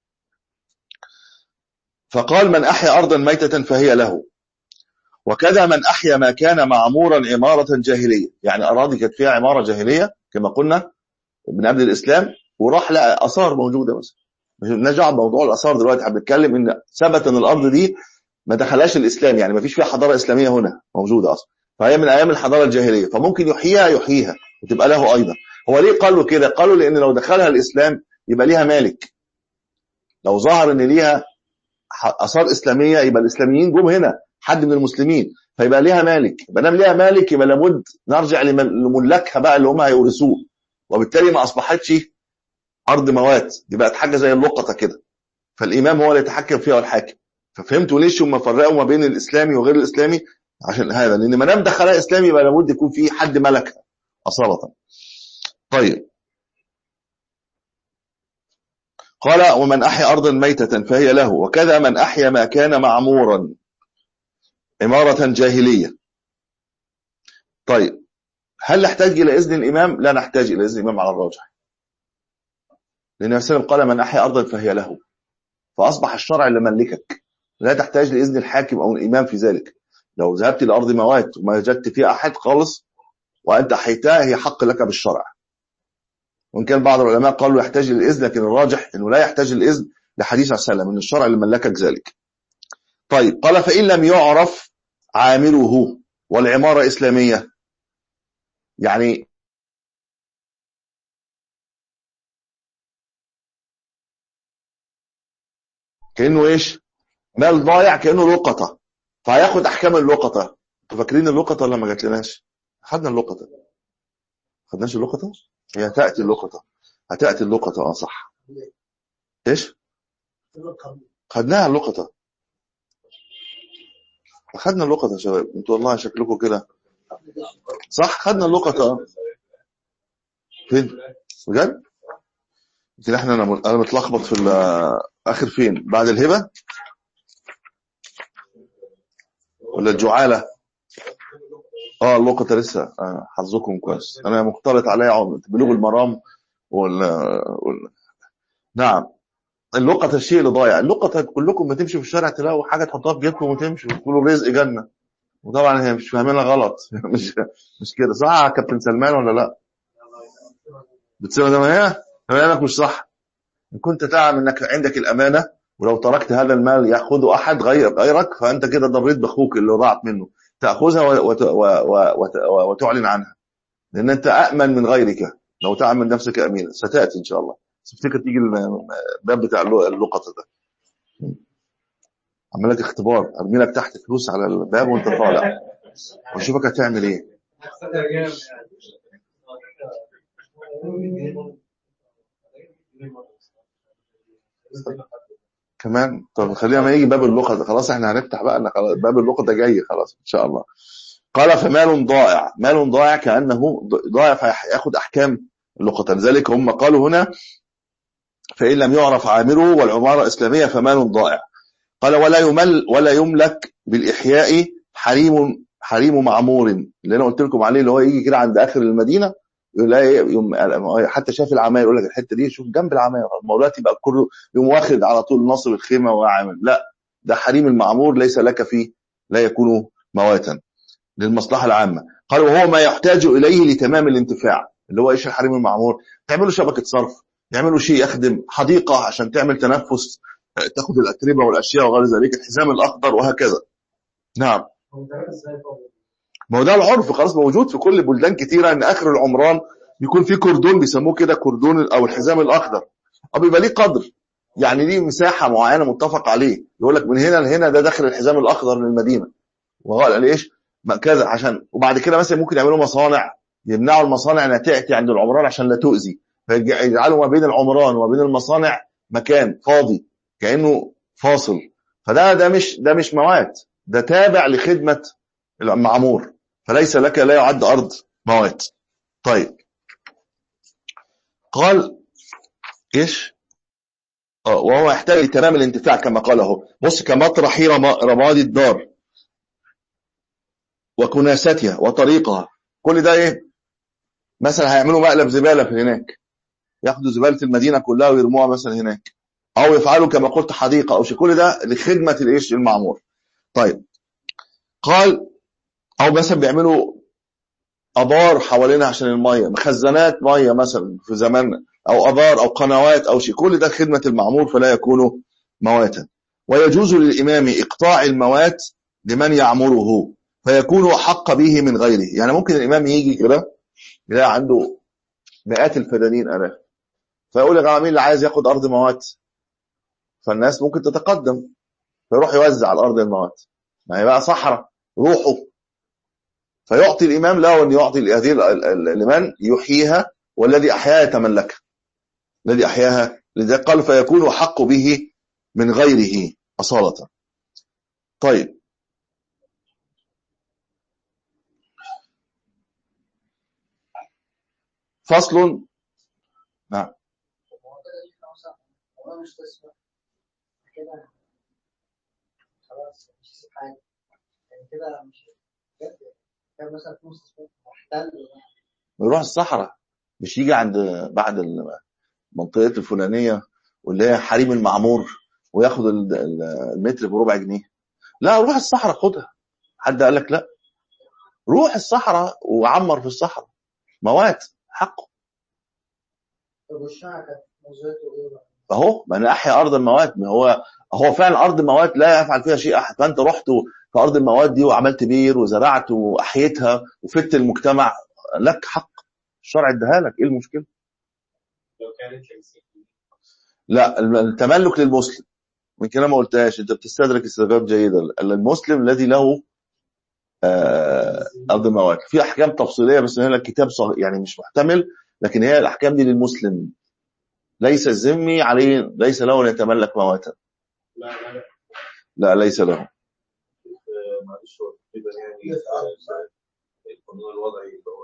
فقال من احيا ارضا ميته فهي له وكذا من احيا ما كان معمورا عماره جاهليه يعني اراضي كانت فيها عماره جاهليه كما قلنا من قبل الاسلام وراح لقى اثار موجوده مثلا مش نرجع بموضوع الاثار دلوقتي احنا بنتكلم ان ثبت ان الارض دي ما دخلهاش الاسلام يعني ما فيش فيها حضاره اسلاميه هنا موجوده اصلا فهي من ايام الحضاره الجاهليه فممكن يحييها يحييها وتبقى له ايضا هو ليه قالوا كده قالوا لان لو دخلها الاسلام يبقى ليها مالك لو ظهر ان ليها ح- اثار اسلاميه يبقى الاسلاميين جم هنا حد من المسلمين فيبقى ليها مالك ما دام ليها مالك يبقى لابد نرجع لمن- لملاكها بقى اللي هم هيورثوه وبالتالي ما اصبحتش ارض موات دي بقت حاجه زي اللقطه كده فالامام هو اللي يتحكم فيها والحاكم ففهمتوا ليش هم فرقوا ما بين الاسلامي وغير الاسلامي عشان هذا لان ما دام دخلها اسلامي يبقى لابد يكون في حد ملكها اصاله طيب قال ومن احيا ارضا ميته فهي له وكذا من احيا ما كان معمورا عماره جاهليه طيب هل نحتاج الى اذن الامام لا نحتاج الى اذن الامام على الراجح لان النبي صلى الله عليه وسلم قال من احيا ارضا فهي له فاصبح الشرع لملكك لا تحتاج لاذن الحاكم او الامام في ذلك لو ذهبت لارض موات وما وجدت فيها احد خالص وانت احيتها هي حق لك بالشرع وان كان بعض العلماء قالوا يحتاج للاذن لكن الراجح انه لا يحتاج الاذن لحديث عليه السلام ان الشرع اللي ملكك ذلك طيب قال فان لم يعرف عامله والعماره اسلاميه يعني كانه ايش مال ضايع كانه لقطه فهياخد احكام اللقطه انتوا فاكرين اللقطه ولا ما جاتلناش خدنا اللقطه خدناش اللقطه هي هتاتي اللقطه هتاتي اللقطه اه صح ايش خدناها اللقطه خدنا اللقطه يا شباب انتوا والله شكلكم كده صح خدنا اللقطه اه فين بجد يمكن احنا انا انا متلخبط في ال- اخر فين بعد الهبه ولا الجعاله اه اللقطه لسه آه حظكم كويس انا مختلط عليا عمر بلوغ المرام وال... وال... نعم اللقطه الشيء اللي ضايع اللقطه كلكم بتمشي في الشارع تلاقوا حاجه تحطها في جيبكم وتمشي وتقولوا رزق جنه وطبعا هي مش فاهمينها غلط مش مش كده صح يا كابتن سلمان ولا لا بتصير زي ما هي كلامك مش صح ان كنت تعلم انك عندك الامانه ولو تركت هذا المال ياخذه احد غير غيرك فانت كده ضريت باخوك اللي ضاعت منه تاخذها وت... و... و... وت... وتعلن عنها لان انت امن من غيرك لو تعمل نفسك امينا ستاتي ان شاء الله بس افتكر تيجي الباب بتاع اللو- اللقطه ده عمل لك اختبار ارمي لك تحت فلوس على الباب وانت طالع واشوفك هتعمل ايه كمان طب خلينا ما يجي باب اللقطه خلاص احنا هنفتح بقى إن خلاص باب اللقطه جاي خلاص ان شاء الله قال فمال ضائع مال ضائع كانه ضائع فياخذ احكام اللقطه لذلك هم قالوا هنا فان لم يعرف عامله والعماره اسلاميه فمال ضائع قال ولا يمل ولا يملك بالاحياء حريم حريم معمور اللي انا قلت لكم عليه اللي هو يجي كده عند اخر المدينه يقول لا يوم حتى شاف العماير يقول لك الحته دي شوف جنب العماير الموضوع يبقى كله يقوم واخد على طول نصب الخيمه وعامل لا ده حريم المعمور ليس لك فيه لا يكون مواتا للمصلحه العامه قال وهو ما يحتاج اليه لتمام الانتفاع اللي هو ايش الحريم المعمور تعملوا شبكه صرف يعملوا شيء يخدم حديقه عشان تعمل تنفس تاخد الاتربه والاشياء وغير ذلك الحزام الاخضر وهكذا نعم ما هو ده العرف خلاص موجود في كل بلدان كتيره ان اخر العمران بيكون في كردون بيسموه كده كردون او الحزام الاخضر او بيبقى ليه قدر يعني ليه مساحه معينه متفق عليه يقول لك من هنا لهنا ده داخل الحزام الاخضر للمدينه وقال ايش ما كذا عشان وبعد كده مثلا ممكن يعملوا مصانع يمنعوا المصانع انها تاتي عند العمران عشان لا تؤذي فيجعلوا ما بين العمران وما بين المصانع مكان فاضي كانه فاصل فده ده مش ده مش مواد ده تابع لخدمه المعمور فليس لك لا يعد ارض مواد طيب قال ايش آه، وهو يحتاج لتمام الانتفاع كما قال اهو بص كمطرح رم- رماد الدار وكناستها وطريقها كل ده ايه مثلا هيعملوا مقلب زباله في هناك ياخدوا زباله المدينه كلها ويرموها مثلا هناك او يفعلوا كما قلت حديقه او شيء كل ده لخدمه الايش المعمور طيب قال او مثلا بيعملوا ابار حوالينها عشان الميه مخزنات ميه مثلا في زماننا او ابار او قنوات او شيء كل ده خدمه المعمور فلا يكون مواتا ويجوز للامام اقطاع الموات لمن يعمره فيكون احق به من غيره يعني ممكن الامام يجي كده يلاقي عنده مئات الفدانين الاف فيقول يا جماعه مين اللي عايز ياخد ارض موات فالناس ممكن تتقدم فيروح يوزع الارض الموات ما هي بقى صحراء روحوا فيعطي الامام له ان يعطي هذه ال- ال- ال- لمن يحييها والذي احياها يتملكها الذي احياها لذلك قال فيكون احق به من غيره اصاله طيب فصل نعم المعتقد دي خلاص هو أنا مش تسمع كده خلاص مش هسيب حاجة يعني كده مش بجد كان مثلا في مستشفى محتل يروح الصحراء مش يجي عند بعد المنطقه الفلانيه واللي هي حريم المعمور وياخد ال- ال- المتر بربع جنيه لا روح الصحراء خدها حد قال لك لا روح الصحراء وعمر في الصحراء موات حقه طب والشعر كانت وظيفته ايه بقى؟ اهو من احيا ارض الموات ما هو هو فعلا ارض الموات لا يفعل فيها شيء احد فانت رحت في ارض الموات دي وعملت بير وزرعت واحييتها وفدت المجتمع لك حق الشرع اداها لك ايه المشكله لو كانت لمسيح لا التملك للمسلم من كده ما قلتهاش انت بتستدرك استدراكات جيده المسلم الذي له آه، ارض الموات في احكام تفصيليه بس هنا الكتاب صغ... يعني مش محتمل لكن هي الاحكام دي للمسلم ليس الذمي عليه ليس له ان يتملك مواتا لا لا لا لا ليس له آه، معلش هو تقريبا يعني آه، القانون الوضعي اللي هو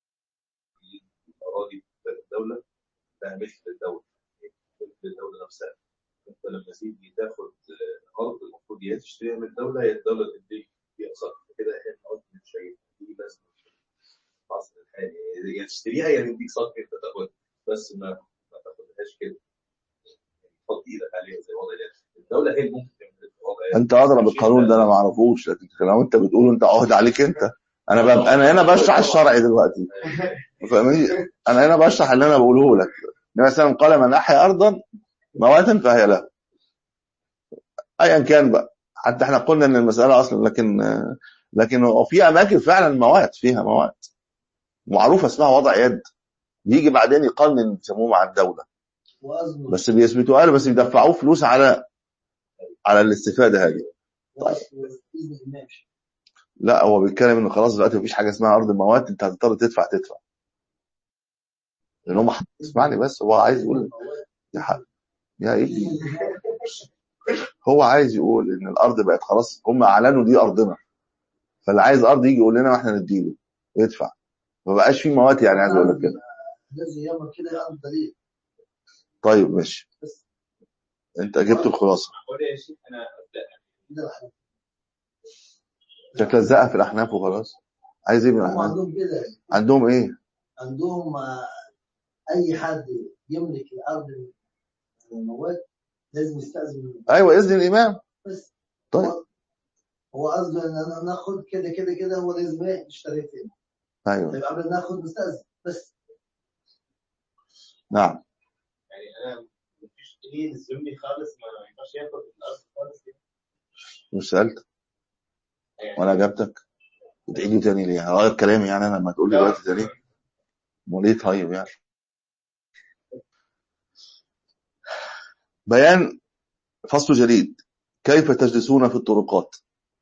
الاراضي بتاعت الدوله ده ملك للدوله ملك للدوله نفسها انت لما تيجي تاخد آه، ارض المفروض يا تشتريها من الدوله يا الدوله تديك فيها صرف كده هي الارض مش شيء دي لازم في العصر الحالي يا تشتريها يا نديك صرف انت تاخدها بس ما ما تاخدهاش كده تحط ايدك عليها زي وضع الناس. الدوله هي اللي ممكن تعمل الوضع انت ادرى بالقانون ده انا ما اعرفوش لكن لو انت بتقول انت عهد عليك انت انا ب... انا هنا بشرح الشرع دلوقتي فاهمني انا هنا بشرح اللي انا بقوله لك النبي صلى الله عليه وسلم قال من احيا ارضا مواتا فهي له ايا كان بقى حتى احنا قلنا ان المساله اصلا لكن لكن هو في اماكن فعلا موات فيها موات معروفه اسمها وضع يد يجي بعدين يقنن يسموه مع الدوله وأظن بس بيثبتوا قالوا بس بيدفعوه فلوس على على الاستفاده هذه وإذن الإمام لا هو بيتكلم انه خلاص دلوقتي مفيش حاجه اسمها ارض الموات انت هتضطر تدفع تدفع لان هم اسمعني بس هو عايز يقول يا حق يا ايه هو عايز يقول ان الارض بقت خلاص هم اعلنوا دي ارضنا فاللي عايز ارض يجي يقول لنا واحنا نديله يدفع ما بقاش في موات يعني عايز اقول لك كده الذي يعمل كده يعمل دليل طيب ماشي انت جبت الخلاصه قول يا شيخ انا ابدا كده الحاجة. انت تلزقها في الاحناف وخلاص عايز ايه من هم الاحناف عندهم كده عندهم ايه عندهم آه، أي حد يملك الأرض من المواد لازم يستأذن منه. ايوه اذن الامام بس طيب. هو- هو قصده ان انا ناخد كده كده كده هو لازم ايه اشتريت هنا ايوه طيب قبل ما ناخد نستأذن بس نعم يعني انا مفيش دليل الذمي خالص ما ينفعش ياخد الارض خالص كده. مش سالت يعني وانا اجابتك بتعيدي تاني ليه هغير كلامي يعني انا لما تقول لي دلوقتي تاني امال ايه طيب يعني بيان فصل جديد كيف تجلسون في الطرقات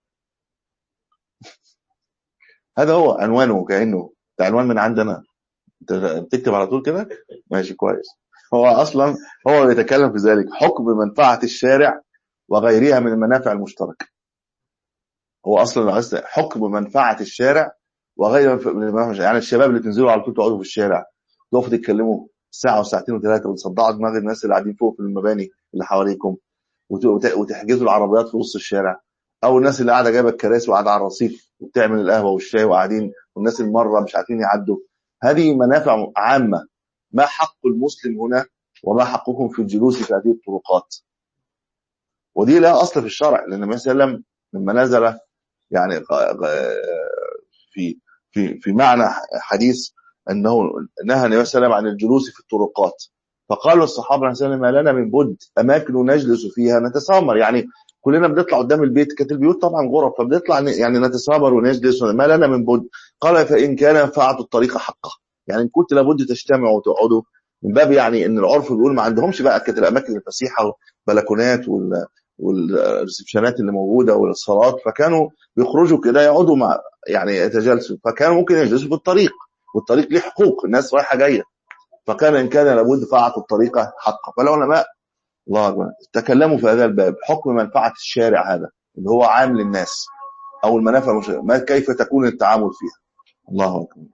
هذا هو عنوانه كانه ده عنوان من عندنا انت بتكتب على طول كده ماشي كويس هو اصلا هو بيتكلم في ذلك حكم منفعه الشارع وغيرها من المنافع المشتركه هو اصلا عايز حكم منفعه الشارع وغيرها من المنافع المشتركة. يعني الشباب اللي تنزلوا على طول تقعدوا في الشارع تقفوا تتكلموا ساعه وساعتين وثلاثه وتصدعوا دماغ الناس اللي قاعدين فوق في المباني اللي حواليكم وت- وت- وتحجزوا العربيات في نص الشارع او الناس اللي قاعده جايبه الكراسي وقاعده على الرصيف وبتعمل القهوه والشاي وقاعدين والناس المره مش عارفين يعدوا هذه منافع عامه ما حق المسلم هنا وما حقكم في الجلوس في هذه الطرقات ودي لا اصل في الشرع لان النبي صلى الله عليه وسلم لما نزل يعني غ- غ- في في في معنى حديث انه نهى النبي صلى الله عليه وسلم عن الجلوس في الطرقات فقال الصحابه صلى الله عليه وسلم ما لنا من بد اماكن نجلس فيها نتسامر يعني كلنا بنطلع قدام البيت كانت البيوت طبعا غرف فبنطلع ن- يعني نتسامر ونجلس ما لنا من بد قال فان كان فاعطوا الطريق حقه يعني ان كنت لابد تجتمعوا وتقعدوا من باب يعني ان العرف بيقول ما عندهمش بقى كانت الاماكن الفسيحه والبلكونات وال والريسبشنات اللي موجوده والصالات فكانوا بيخرجوا كده يقعدوا مع يعني يتجالسوا فكانوا ممكن يجلسوا في الطريق والطريق ليه حقوق الناس رايحه جايه فكان ان كان لابد فاعطوا الطريق حقه فالعلماء الله اكبر تكلموا في هذا الباب حكم منفعه الشارع هذا اللي هو عام للناس او المنافع مش ما كيف تكون التعامل فيها الله اكبر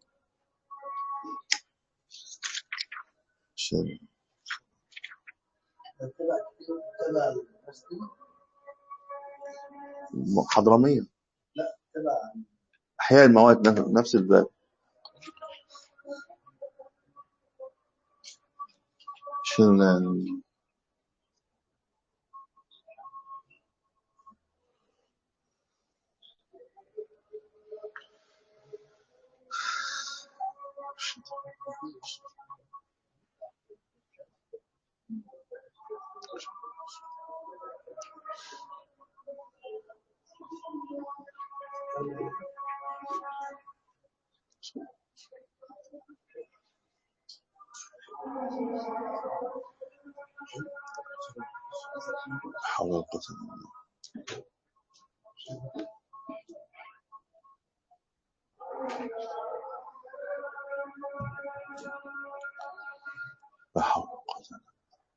شارع. تبع تبع الفلسطيني حضرميه تبع احياء المواد نفس- نفس الباب شلنا حول ولا قوة إلا بالله. لا حول ولا قوة إلا بالله.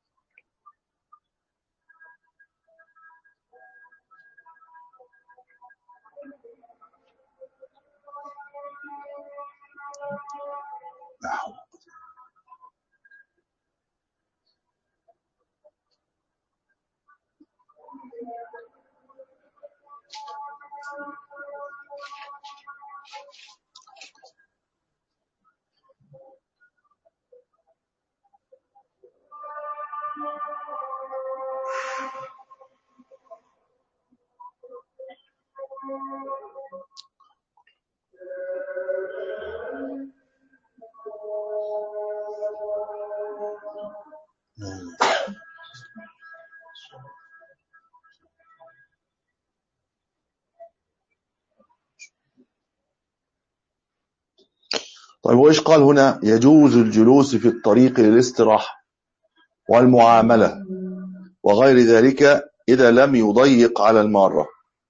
لا حول ولا قوة إلا بالله. طيب وإيش قال هنا يجوز الجلوس في الطريق للاستراحة والمعاملة وغير ذلك إذا لم يضيق على المارة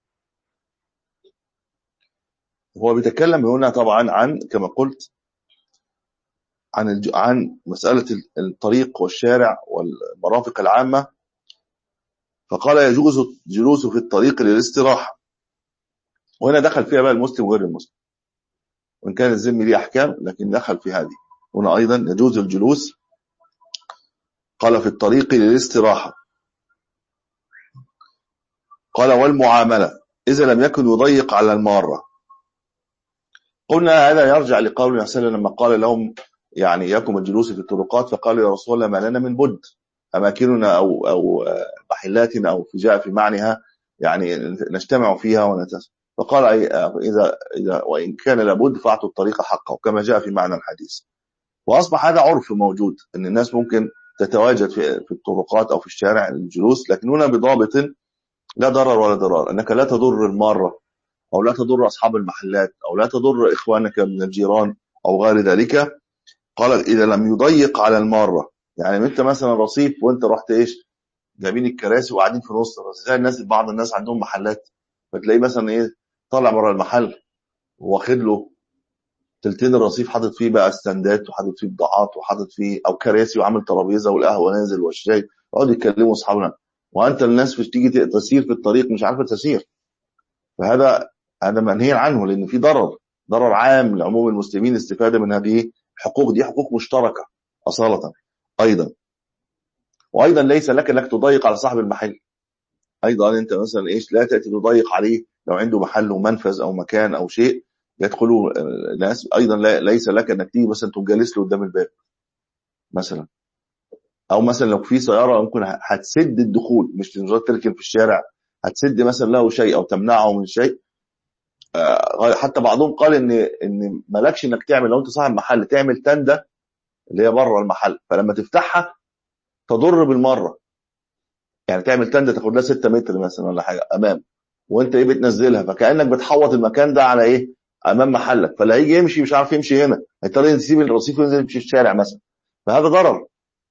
هو بيتكلم هنا طبعا عن كما قلت عن الج... عن مسألة الطريق والشارع والمرافق العامة فقال يجوز الجلوس في الطريق للاستراحة وهنا دخل فيها بقى المسلم وغير المسلم وإن كان الذمي ليه أحكام لكن دخل في هذه هنا أيضا يجوز الجلوس قال في الطريق للاستراحة قال والمعاملة إذا لم يكن يضيق على المارة قلنا هذا يرجع لقول النبي صلى الله عليه وسلم لما قال لهم يعني إياكم الجلوس في الطرقات فقالوا يا رسول الله ما لنا من بد أماكننا أو أو محلاتنا أو في جاء في معنها يعني نجتمع فيها ونتس فقال أي- إذا إذا وإن كان لابد فأعطوا الطريق حقه كما جاء في معنى الحديث وأصبح هذا عرف موجود أن الناس ممكن تتواجد في في الطرقات أو في الشارع للجلوس لكن هنا بضابط لا ضرر ولا ضرار أنك لا تضر المارة أو لا تضر أصحاب المحلات أو لا تضر إخوانك من الجيران أو غير ذلك قال إذا لم يضيق على المارة يعني أنت مثلا رصيف وأنت رحت إيش جايبين الكراسي وقاعدين في نص الرصيف زي الناس بعض الناس عندهم محلات فتلاقيه مثلا إيه طالع بره المحل واخد له تلتين الرصيف حاطط فيه بقى استندات وحاطط فيه بضاعات وحاطط فيه او كراسي وعامل ترابيزه والقهوه نازل والشاي يقعدوا يتكلموا اصحابنا وانت الناس مش تيجي تسير في الطريق مش عارفه تسير فهذا هذا منهي عنه لان في ضرر ضرر عام لعموم المسلمين الاستفاده من هذه الحقوق دي حقوق مشتركه اصاله ايضا وايضا ليس لك انك تضيق على صاحب المحل ايضا انت مثلا ايش لا تاتي تضيق عليه لو عنده محل ومنفذ او مكان او شيء يدخلوا آه، ناس ايضا لا ليس لك انك تيجي مثلا تقوم جالس له قدام الباب مثلا او مثلا لو في سياره ممكن ه- هتسد الدخول مش مجرد تركن في الشارع هتسد مثلا له شيء او تمنعه من شيء آه، حتى بعضهم قال ان ان مالكش انك تعمل لو انت صاحب محل تعمل تنده اللي هي بره المحل فلما تفتحها تضر بالمره يعني تعمل تنده تاخد لها 6 متر مثلا ولا حاجه امام وانت ايه بتنزلها فكانك بتحوط المكان ده على ايه امام محلك فلا هيجي يمشي مش عارف يمشي هنا هيضطر يسيب الرصيف وينزل يمشي في الشارع مثلا فهذا ضرر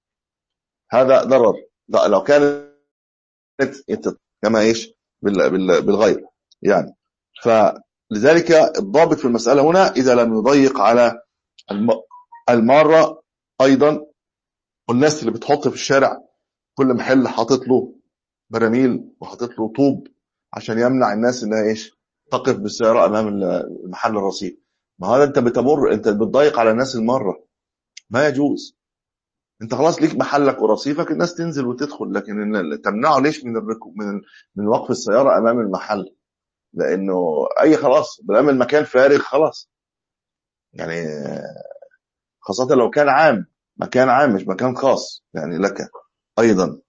هذا ضرر ده لو كانت يت- كما ايش بال- بال- بالغير يعني فلذلك الضابط في المساله هنا اذا لم يضيق على الم- الماره ايضا والناس اللي بتحط في الشارع كل محل حاطط له براميل وحاطط له طوب عشان يمنع الناس انها ايش تقف بالسياره امام ال- المحل الرصيف ما هذا انت بتمر انت بتضيق على الناس المره ما يجوز انت خلاص ليك محلك ورصيفك الناس تنزل وتدخل لكن إن تمنعه ليش من الركوب من من وقف السياره امام المحل لانه اي خلاص بلام المكان فارغ خلاص يعني خاصه لو كان عام مكان عام مش مكان خاص يعني لك ايضا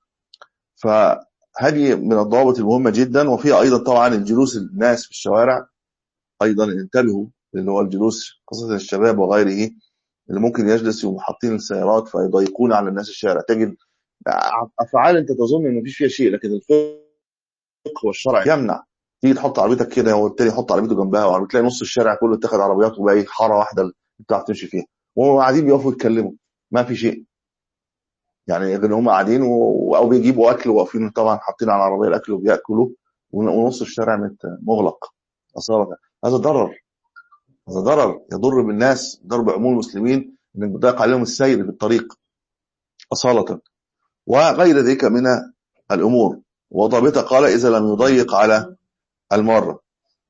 فهذه من الضوابط المهمه جدا وفيها ايضا طبعا الجلوس الناس في الشوارع ايضا انتبهوا اللي هو الجلوس خاصه الشباب وغيره اللي ممكن يجلس يقوموا حاطين السيارات فيضيقون على الناس الشارع تجد افعال انت تظن ان مفيش فيها شيء لكن الفقه والشرع يمنع تيجي تحط عربيتك كده والتاني يحط عربيته جنبها وتلاقي نص الشارع كله اتخذ عربيات وبقى إيه حاره واحده اللي بتعرف تمشي فيها وهم قاعدين بيقفوا يتكلموا ما في شيء يعني غير ان هم قاعدين و... او بيجيبوا اكل واقفين طبعا حاطين على العربيه الاكل وبياكلوا ون- ونص الشارع مت- مغلق اصابه هذا ضرر هذا ضرر يضر بالناس ضر بعموم المسلمين انك بتضيق عليهم السير في الطريق اصاله وغير ذلك من الامور وضابطه قال اذا لم يضيق على الماره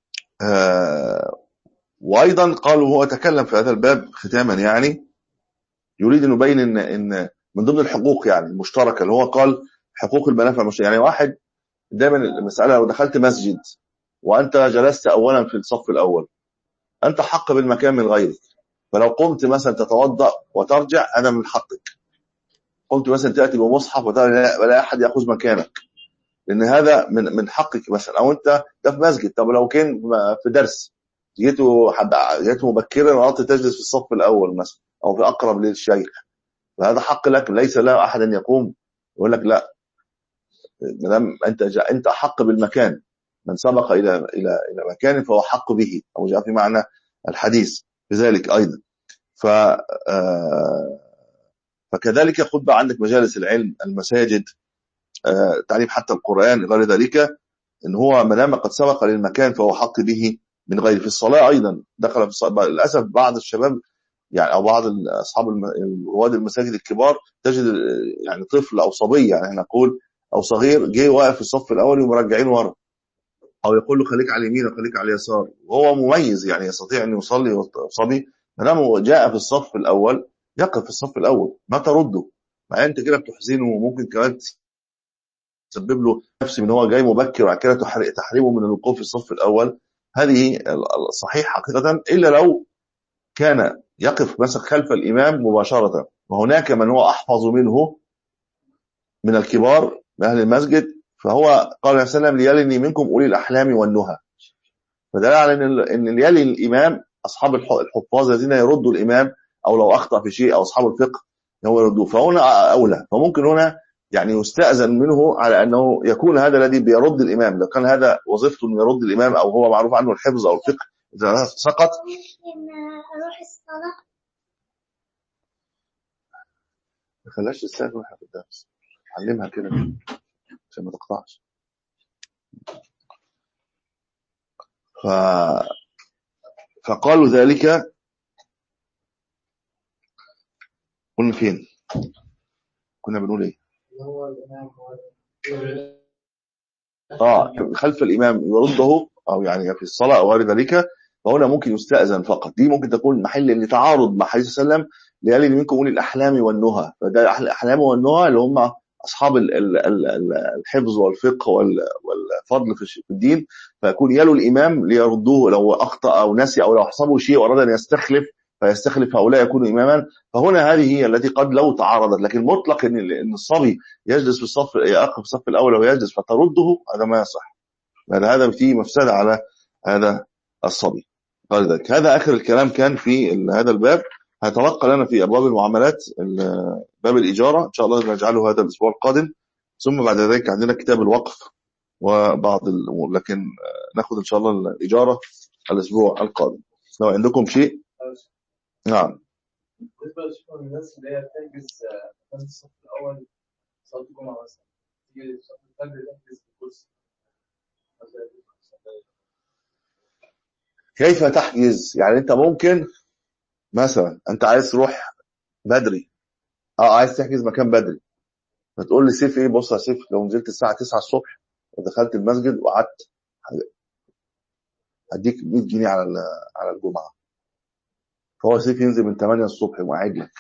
آه وايضا قالوا هو تكلم في هذا الباب ختاما يعني يريد ان يبين ان ان من ضمن الحقوق يعني المشتركه اللي هو قال حقوق المنافع المشتركه يعني واحد دايما المساله لو دخلت مسجد وانت جلست اولا في الصف الاول انت حق بالمكان من غيرك فلو قمت مثلا تتوضا وترجع هذا من حقك قمت مثلا تاتي بمصحف وترى لا ولا احد ياخذ مكانك لان هذا من من حقك مثلا او انت ده في مسجد طب لو كان في درس جيتوا حد جيت مبكرا وقعدت تجلس في الصف الاول مثلا او في اقرب للشيخ فهذا حق لك ليس له احد ان يقوم يقول لك لا ما دام انت جاء انت احق بالمكان من سبق الى الى الى مكان فهو حق به او جاء في معنى الحديث بذلك ايضا ف آه، فكذلك خد بقى عندك مجالس العلم المساجد آه، تعليم حتى القران غير ذلك ان هو ما دام قد سبق للمكان فهو حق به من غيره في الصلاه ايضا دخل في الصلاة. للاسف بعض الشباب يعني او بعض ال- اصحاب الم- رواد المساجد الكبار تجد ال- يعني طفل او صبي يعني احنا نقول او صغير جه واقف في الصف الاول ومرجعين ورا او يقول له خليك على اليمين وخليك على اليسار وهو مميز يعني يستطيع ان يصلي صبي ما دام جاء في الصف الاول يقف في الصف الاول ما ترده مع انت كده بتحزنه وممكن كمان تسبب له نفس ان هو جاي مبكر وبعد كده تحر- تحرمه من الوقوف في الصف الاول هذه ال- الصحيح حقيقه الا لو كان يقف مثلا خلف الامام مباشره وهناك من هو احفظ منه من الكبار من اهل المسجد فهو قال عليه وسلم ليلني منكم اولي الاحلام والنهى فدل على ان ال- ان اللي يلي الامام اصحاب الح- الحفاظ الذين يردوا الامام او لو اخطا في شيء او اصحاب الفقه هو يردوه فهنا اولى فممكن هنا يعني يستاذن منه على انه يكون هذا الذي بيرد الامام لو كان هذا وظيفته انه يرد الامام او هو معروف عنه الحفظ او الفقه اذا سقط ممكن اروح الصلاه ما خلاش تستاذن واحنا في الدرس علمها كده عشان ما تقطعش ف... فقالوا ذلك قلنا فين كنا بنقول ايه اللي هو الامام هو اه خلف الامام يرده او يعني في الصلاه او غير ذلك فهنا ممكن يستاذن فقط دي ممكن تكون محل اللي تعارض مع حديث صلى الله عليه وسلم ليالي منكم اولي الاحلام والنهى فده أحل- الاحلام والنهى اللي هم اصحاب ال- ال- ال- ال- الحفظ والفقه وال- والفضل في الش- في الدين فيكون يلو الامام ليردوه لو اخطا او نسي او لو حصبه شيء واراد ان يستخلف فيستخلف هؤلاء يكونوا اماما فهنا هذه هي التي قد لو تعارضت لكن مطلق ان ال- ان الصبي يجلس في الصف يقف في الصف الاول ويجلس فترده هذا ما يصح لان هذا فيه مفسده على هذا الصبي قال ذلك هذا اخر الكلام كان في ال- هذا الباب هيتبقى لنا في ابواب المعاملات ال- باب الاجاره ان شاء الله نجعله هذا الاسبوع القادم ثم بعد ذلك عندنا كتاب الوقف وبعض الامور لكن آه، ناخذ ان شاء الله الاجاره الاسبوع القادم لو عندكم شيء نعم بالنسبه لشكرا الناس اللي هي بتحجز آه، مثلا الصف الاول صلاه الجمعه مثلا تيجي صلاه الفجر تحجز الكرسي كيف تحجز يعني انت ممكن مثلا انت عايز تروح بدري اه عايز تحجز مكان بدري فتقول لي سيف ايه بص يا سيف لو نزلت الساعه 9 الصبح ودخلت المسجد وقعدت هديك 100 جنيه على ال- على الجمعه فهو سيف ينزل من 8 الصبح وقاعد لك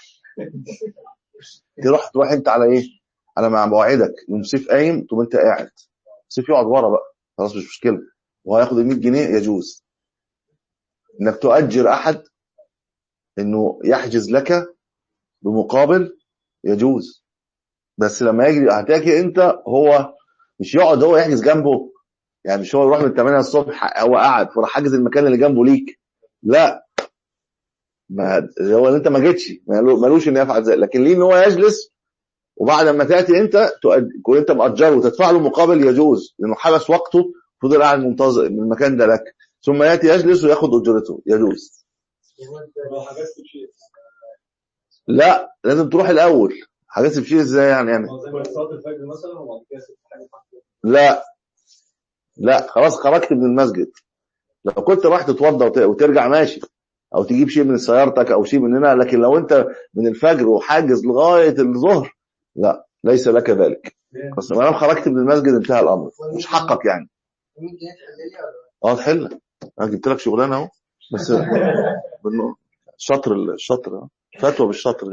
تروح تروح انت على ايه على مع مواعيدك يوم سيف قايم تقوم انت قاعد سيف يقعد ورا بقى خلاص مش مشكله وهو ياخد ال 100 جنيه يجوز انك تؤجر احد انه يحجز لك بمقابل يجوز بس لما يجي هتاجي انت هو مش يقعد هو يحجز جنبه يعني مش هو يروح من 8 الصبح هو قاعد فراح حاجز المكان اللي جنبه ليك لا ما هو انت ما جيتش مالو- مالوش انه يفعل ذلك لكن ليه ان هو يجلس وبعد ما تاتي انت تؤد- تكون انت مأجره وتدفع له مقابل يجوز لانه حبس وقته فضل قاعد منتظر من المكان ده لك ثم ياتي يجلس وياخد اجرته يجوز لو حجزت شيء لا لازم تروح الاول حاجات بشيء ازاي يعني يعني زي ما صلاه الفجر مثلا وبعد كده سبت حاجه تحت لا لا خلاص خرجت من المسجد لو كنت راح تتوضى وت- وترجع ماشي او تجيب شيء من سيارتك او شيء من هنا لكن لو انت من الفجر وحاجز لغايه الظهر لا ليس لك ذلك بس ما دام خرجت من المسجد انتهى الامر مش حقك يعني 100 جنيه تحل لي ولا اه تحل انا جبت لك شغلانه اهو بس بالنور. شطر الشطر آه. فتوى بالشطر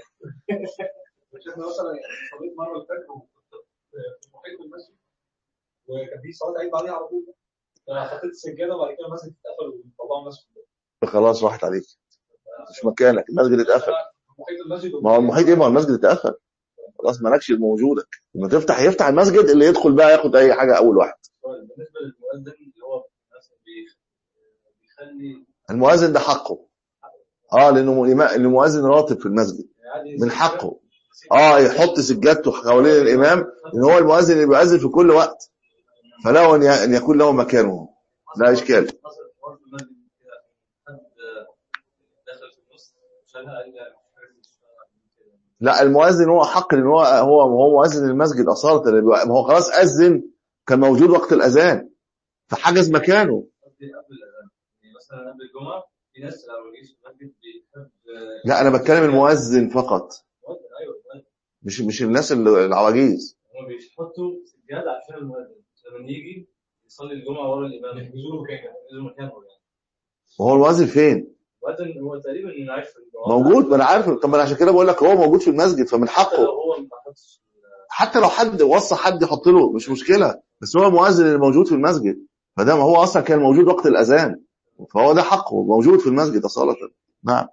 شفنا مثلا صليت مره الفجر وكنت في محيط المسجد وكان في صلاه عيد بعديها على طول انا حطيت السجاده وبعد كده المسجد اتقفل وطلعوا الناس كلها. خلاص راحت عليك مش مكانك المسجد اتقفل في محيط المسجد ما هو المحيط ايه ما هو المسجد اتقفل خلاص مالكش موجودك لما تفتح يفتح المسجد اللي يدخل بقى ياخد اي حاجه اول واحد بالنسبه للمؤذن اللي هو مثلا بيخ- بيخلي المؤذن ده حقه اه لانه إمام- لأنه مؤذن راتب في المسجد يعني من حقه اه يحط سجادته حوالين الامام ان هو المؤذن اللي بيؤذن في كل وقت فله ان ي- ان يكون له مكانه لا اشكال حصل حوار في المسجد كده حد دخل في النص شالها قال لي لا، مش عارف يشتغل كده. لا المؤذن هو حق لان هو هو هو مؤذن المسجد اصاله اللي بيبقى- ما هو خلاص اذن كان موجود وقت الاذان فحجز مكانه قصدي قبل الاذان يعني مثلا قبل الجمعه في ناس لو ما جيش المسجد بيحب لا انا بتكلم المؤذن فقط مؤذن ايوه المؤذن مش مش الناس اللي- العواجيز هم بيحطوا سجاده عشان المؤذن لما يجي يصلي الجمعه ورا الامام يحجزوا له مكانه يحجزوا مكانه يعني وهو المؤذن فين المؤذن هو تقريبا اللي عايش في الجمعه موجود ما انا عارف طب ما انا عشان كده بقول لك هو موجود في المسجد فمن حتى لو حقه هو ما حطش حتى لو حد وصى حد يحط له مش مشكله بس هو المؤذن اللي موجود في المسجد فده ما هو اصلا كان موجود وقت الاذان فهو ده حقه موجود في المسجد اصاله نعم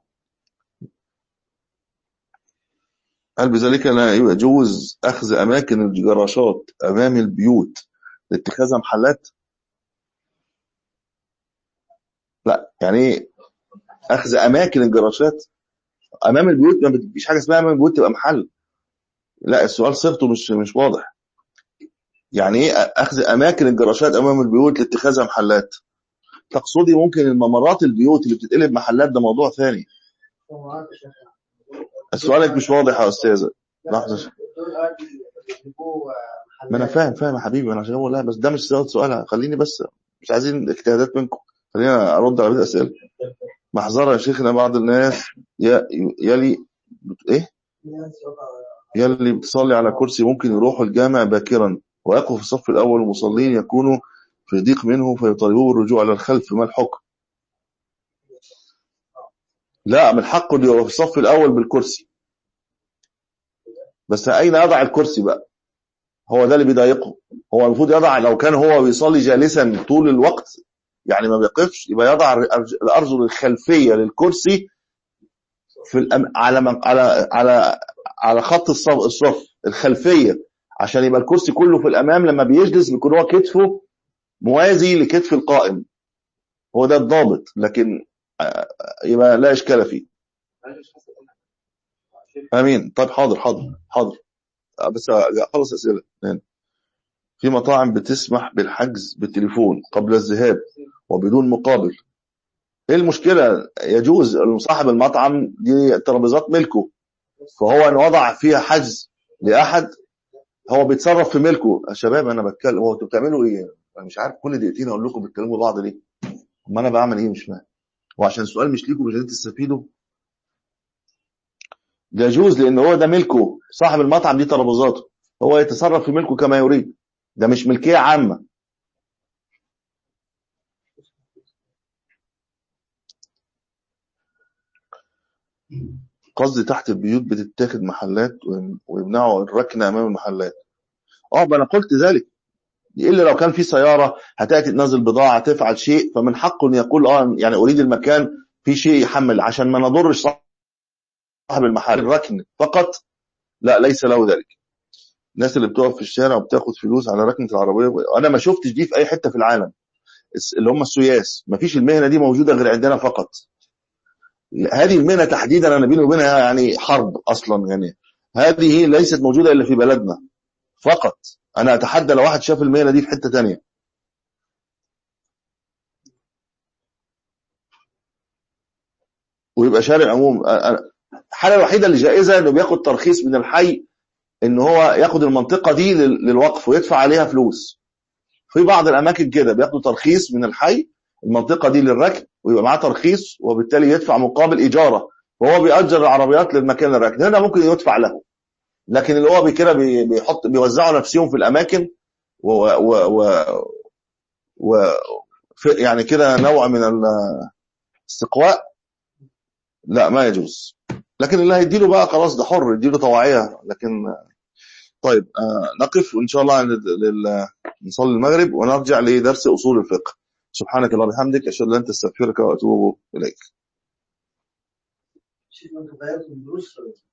هل بذلك لا يجوز اخذ اماكن الجراشات امام البيوت لاتخاذها محلات لا يعني ايه اخذ اماكن الجراشات امام البيوت ما بتجيش حاجه اسمها امام البيوت تبقى محل لا السؤال صيغته مش مش واضح يعني ايه اخذ اماكن الجراشات امام البيوت لاتخاذها محلات تقصدي ممكن الممرات البيوت اللي بتتقلب محلات ده موضوع ثاني سمعات يا شيخ سؤالك مش واضح يا استاذه لحظه دول دلوقتي بيجيبوا ما انا فاهم فاهم يا حبيبي انا عشان اقول لا بس ده مش سؤال سؤال خليني بس مش عايزين اجتهادات منكم خلينا ارد على بقية الاسئله محظره يا شيخنا بعض الناس ي- يلي بت- ايه يلي بتصلي على كرسي ممكن يروحوا الجامع باكرا ويقف في الصف الاول المصلين يكونوا في ضيق منه فيطالبوه بالرجوع الى الخلف ما الحكم لا من حقه اللي يبقى في الصف الاول بالكرسي بس اين يضع الكرسي بقى هو ده اللي بيضايقه هو المفروض يضع لو كان هو بيصلي جالسا طول الوقت يعني ما بيقفش يبقى يضع الأرج- الارجل الخلفيه للكرسي في الأم... على من... على على على خط الصف الصف الخلفيه عشان يبقى الكرسي كله في الامام لما بيجلس بيكون هو كتفه موازي لكتف القائم هو ده الضابط لكن آه، يبقى لا اشكال فيه امين طيب حاضر حاضر حاضر آه، بس خلص اسئله هنا. في مطاعم بتسمح بالحجز بالتليفون قبل الذهاب وبدون مقابل ايه المشكله يجوز صاحب المطعم دي ترابيزات ملكه فهو ان وضع فيها حجز لاحد هو بيتصرف في ملكه يا شباب انا بتكلم هو انتوا بتعملوا ايه انا مش عارف كل دقيقتين اقول لكم بتكلموا بعض ليه ما انا بعمل ايه مش فاهم وعشان السؤال مش ليكم مش لازم تستفيدوا ده يجوز لان هو ده ملكه صاحب المطعم دي ترابيزاته هو يتصرف في ملكه كما يريد ده مش ملكيه عامه قصدي تحت البيوت بتتاخد محلات ويم- ويمنعوا الركنه امام المحلات اه ما انا قلت ذلك الا لو كان في سياره هتاتي تنزل بضاعه تفعل شيء فمن حقه ان يقول اه يعني اريد المكان في شيء يحمل عشان ما نضرش صاحب المحل الركن فقط لا ليس له ذلك الناس اللي بتقف في الشارع وبتاخد فلوس على ركنه العربيه انا ما شفتش دي في اي حته في العالم الس- اللي هم السياس ما فيش المهنه دي موجوده غير عندنا فقط هذه المهنه تحديدا انا بيني وبينها يعني حرب اصلا يعني هذه ليست موجوده الا في بلدنا فقط انا اتحدى لو واحد شاف المهنه دي في حته تانية ويبقى شارع عموم أ- أ- الحاله الوحيده اللي جائزه انه بياخد ترخيص من الحي ان هو ياخد المنطقه دي لل- للوقف ويدفع عليها فلوس في بعض الاماكن كده بياخدوا ترخيص من الحي المنطقه دي للركن ويبقى معاه ترخيص وبالتالي يدفع مقابل اجاره وهو بيأجر العربيات للمكان الركن هنا ممكن يدفع له لكن اللي هو بي- كده بي- بيحط بيوزعوا نفسهم في الاماكن و, و, و, و في- يعني كده نوع من الاستقواء لا ما يجوز لكن اللي هيديله بقى خلاص ده حر يديله طواعية لكن طيب آه نقف وان شاء الله لل- لل- نصلي المغرب ونرجع لدرس اصول الفقه سبحانك اللهم وبحمدك اشهد ان لا اله الا انت استغفرك واتوب اليك شوف انت غيرت الدروس